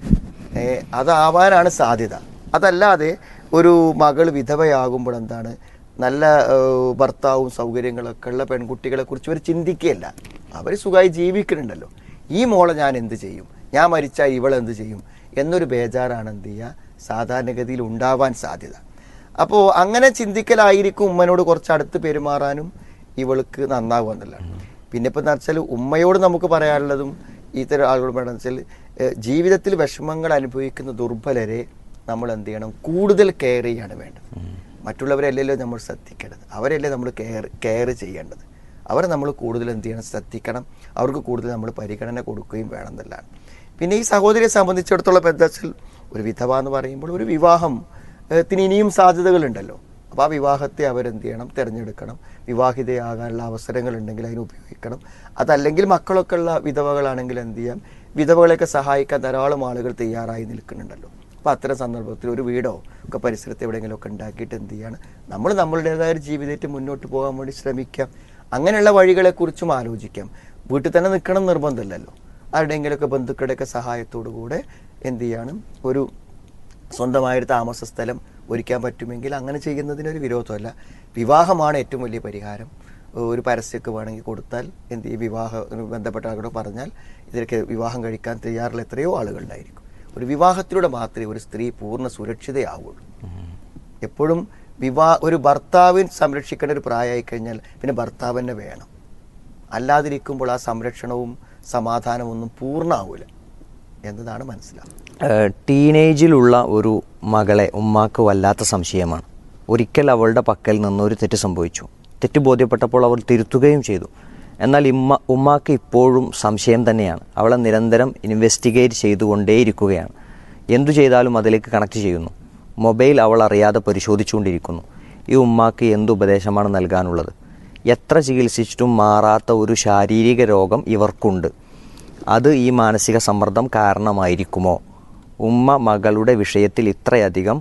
[SPEAKER 6] ഏ, അതാവാനാണ് സാധ്യത അതല്ലാതെ ഒരു മകൾ വിധവയാകുമ്പോൾ എന്താണ് നല്ല ഏ, ഭർത്താവും സൗകര്യങ്ങളൊക്കെ ഉള്ള പെൺകുട്ടികളെ കുറിച്ച് ഇവർ ചിന്തിക്കുകയല്ല അവർ സുഖമായി ജീവിക്കുന്നുണ്ടല്ലോ ഈ മോളെ ഞാൻ എന്ത് ചെയ്യും ഞാൻ മരിച്ചാൽ ഇവൾ എന്ത് ചെയ്യും എന്നൊരു ബേജാറാണ് എന്ത് ചെയ്യുക സാധാരണഗതിയിൽ ഉണ്ടാവാൻ സാധ്യത അപ്പോൾ അങ്ങനെ ചിന്തിക്കലായിരിക്കും ഉമ്മനോട് കുറച്ച് അടുത്ത് പെരുമാറാനും ഇവൾക്ക് നന്നാകുക എന്നുള്ളതാണ് പിന്നെ ഇപ്പം എന്താ വെച്ചാൽ ഉമ്മയോട് നമുക്ക് പറയാനുള്ളതും ഇത്തരം ആളുകളോട് പറയണമെന്ന് വെച്ചാൽ ഏഹ്, ജീവിതത്തിൽ വിഷമങ്ങൾ അനുഭവിക്കുന്ന ദുർബലരെ നമ്മൾ എന്ത് ചെയ്യണം കൂടുതൽ കെയർ ചെയ്യാണ് വേണ്ടത് മറ്റുള്ളവരല്ലല്ലോ നമ്മൾ ശ്രദ്ധിക്കേണ്ടത് അവരല്ലേ നമ്മൾ കെയർ കെയർ ചെയ്യേണ്ടത് അവരെ നമ്മൾ കൂടുതൽ എന്ത് ചെയ്യണം ശ്രദ്ധിക്കണം അവർക്ക് കൂടുതൽ നമ്മൾ പരിഗണന കൊടുക്കുകയും വേണം എന്നുള്ളതാണ് പിന്നെ ഈ സഹോദരിയെ സംബന്ധിച്ചിടത്തോളം ഇപ്പം എന്താ വെച്ചാൽ ഒരു വിധവ എന്ന് പറയുമ്പോൾ ഒരു വിവാഹം ഏഹ്, ത്തിന് ഇനിയും സാധ്യതകളുണ്ടല്ലോ അപ്പോൾ ആ വിവാഹത്തെ അവരെന്ത് ചെയ്യണം തിരഞ്ഞെടുക്കണം വിവാഹിതയാകാനുള്ള അവസരങ്ങൾ ഉണ്ടെങ്കിൽ അതിന് ഉപയോഗിക്കണം അതല്ലെങ്കിൽ മക്കളൊക്കെ ഉള്ള വിധവകളാണെങ്കിൽ എന്ത് ചെയ്യാം വിധവകളെയൊക്കെ സഹായിക്കാൻ ധാരാളം ആളുകൾ തയ്യാറായി നിൽക്കുന്നുണ്ടല്ലോ അപ്പോൾ അത്തരം സന്ദർഭത്തിൽ ഒരു വീടോ ഒക്കെ പരിസരത്ത് എവിടെയെങ്കിലും ഒക്കെ ഉണ്ടാക്കിയിട്ട് എന്ത് ചെയ്യാണ് നമ്മൾ നമ്മളുടേതായ ഒരു ജീവിതത്തെ മുന്നോട്ട് പോകാൻ വേണ്ടി ശ്രമിക്കാം അങ്ങനെയുള്ള വഴികളെക്കുറിച്ചും ആലോചിക്കാം വീട്ടിൽ തന്നെ നിൽക്കണം നിർബന്ധമില്ലല്ലോ ആരുടെയെങ്കിലുമൊക്കെ ബന്ധുക്കളുടെയൊക്കെ സഹായത്തോടു കൂടെ എന്ത് ചെയ്യണം ഒരു സ്വന്തമായൊരു താമസ സ്ഥലം ഒരുക്കാൻ പറ്റുമെങ്കിൽ അങ്ങനെ ചെയ്യുന്നതിനൊരു വിരോധമല്ല വിവാഹമാണ് ഏറ്റവും വലിയ പരിഹാരം ഒരു പരസ്യമൊക്കെ വേണമെങ്കിൽ കൊടുത്താൽ എന്ത് ഈ വിവാഹ ബന്ധപ്പെട്ട ആളുകളോട് പറഞ്ഞാൽ ഇതിലൊക്കെ വിവാഹം കഴിക്കാൻ തയ്യാറുള്ള എത്രയോ ആളുകളുണ്ടായിരിക്കും ഒരു വിവാഹത്തിലൂടെ മാത്രമേ ഒരു സ്ത്രീ പൂർണ്ണ സുരക്ഷിതയാവുള്ളൂ എപ്പോഴും വിവാ ഒരു ഭർത്താവിൻ സംരക്ഷിക്കേണ്ട ഒരു പ്രായമായി കഴിഞ്ഞാൽ പിന്നെ ഭർത്താവ് തന്നെ വേണം അല്ലാതിരിക്കുമ്പോൾ ആ സംരക്ഷണവും സമാധാനവും ഒന്നും പൂർണ്ണമാവില്ല എന്നതാണ് മനസ്സിലാവുന്നത്
[SPEAKER 5] ഏഹ് ടീനേജിലുള്ള ഒരു മകളെ ഉമ്മാക്ക് വല്ലാത്ത സംശയമാണ് ഒരിക്കൽ അവളുടെ പക്കൽ നിന്ന് ഒരു തെറ്റ് സംഭവിച്ചു തെറ്റ് ബോധ്യപ്പെട്ടപ്പോൾ അവൾ തിരുത്തുകയും ചെയ്തു എന്നാൽ ഇമ്മ ഉമ്മാക്ക് ഇപ്പോഴും സംശയം തന്നെയാണ് അവളെ നിരന്തരം ഇൻവെസ്റ്റിഗേറ്റ് ചെയ്തുകൊണ്ടേയിരിക്കുകയാണ് എന്തു ചെയ്താലും അതിലേക്ക് കണക്ട് ചെയ്യുന്നു മൊബൈൽ അവൾ അറിയാതെ പരിശോധിച്ചുകൊണ്ടിരിക്കുന്നു ഈ ഉമ്മാക്ക് എന്ത് ഉപദേശമാണ് നൽകാനുള്ളത് എത്ര ചികിത്സിച്ചിട്ടും മാറാത്ത ഒരു ശാരീരിക രോഗം ഇവർക്കുണ്ട് അത് ഈ മാനസിക സമ്മർദ്ദം കാരണമായിരിക്കുമോ ഉമ്മ മകളുടെ വിഷയത്തിൽ ഇത്രയധികം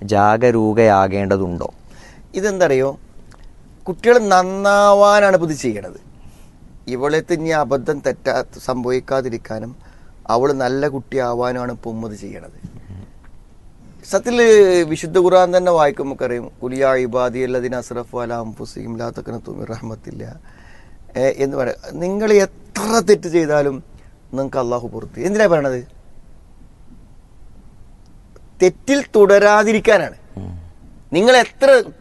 [SPEAKER 5] ജാഗരൂകയാകേണ്ടതുണ്ടോ
[SPEAKER 6] ഇതെന്തറിയോ കുട്ടികൾ നന്നാവാനാണ് ഇപ്പൊ ഇത് ചെയ്യണത് ഇവളെ ഇനി അബദ്ധം തെറ്റാ സംഭവിക്കാതിരിക്കാനും അവൾ നല്ല കുട്ടിയാവാനുമാണ് ഇപ്പൊ ഉമ്മത് ചെയ്യണത് സത്യത്തിൽ വിശുദ്ധ ഖുർആൻ തന്നെ വായിക്കും നമുക്കറിയാം കുലിയ ഇബാദി അല്ലദിൻ അസ്രഫ് അല അംഫുസിയും ലാത്തക്കന തുമി റഹ്മത്തില്ല ഏ, എന്ന് പറയാം നിങ്ങൾ എത്ര തെറ്റ് ചെയ്താലും നിങ്ങൾക്ക് അള്ളാഹു പുറത്ത് എന്തിനാ പറയണത് തെറ്റിൽ തുടരാതിരിക്കാനാണ് നിങ്ങൾ എത്ര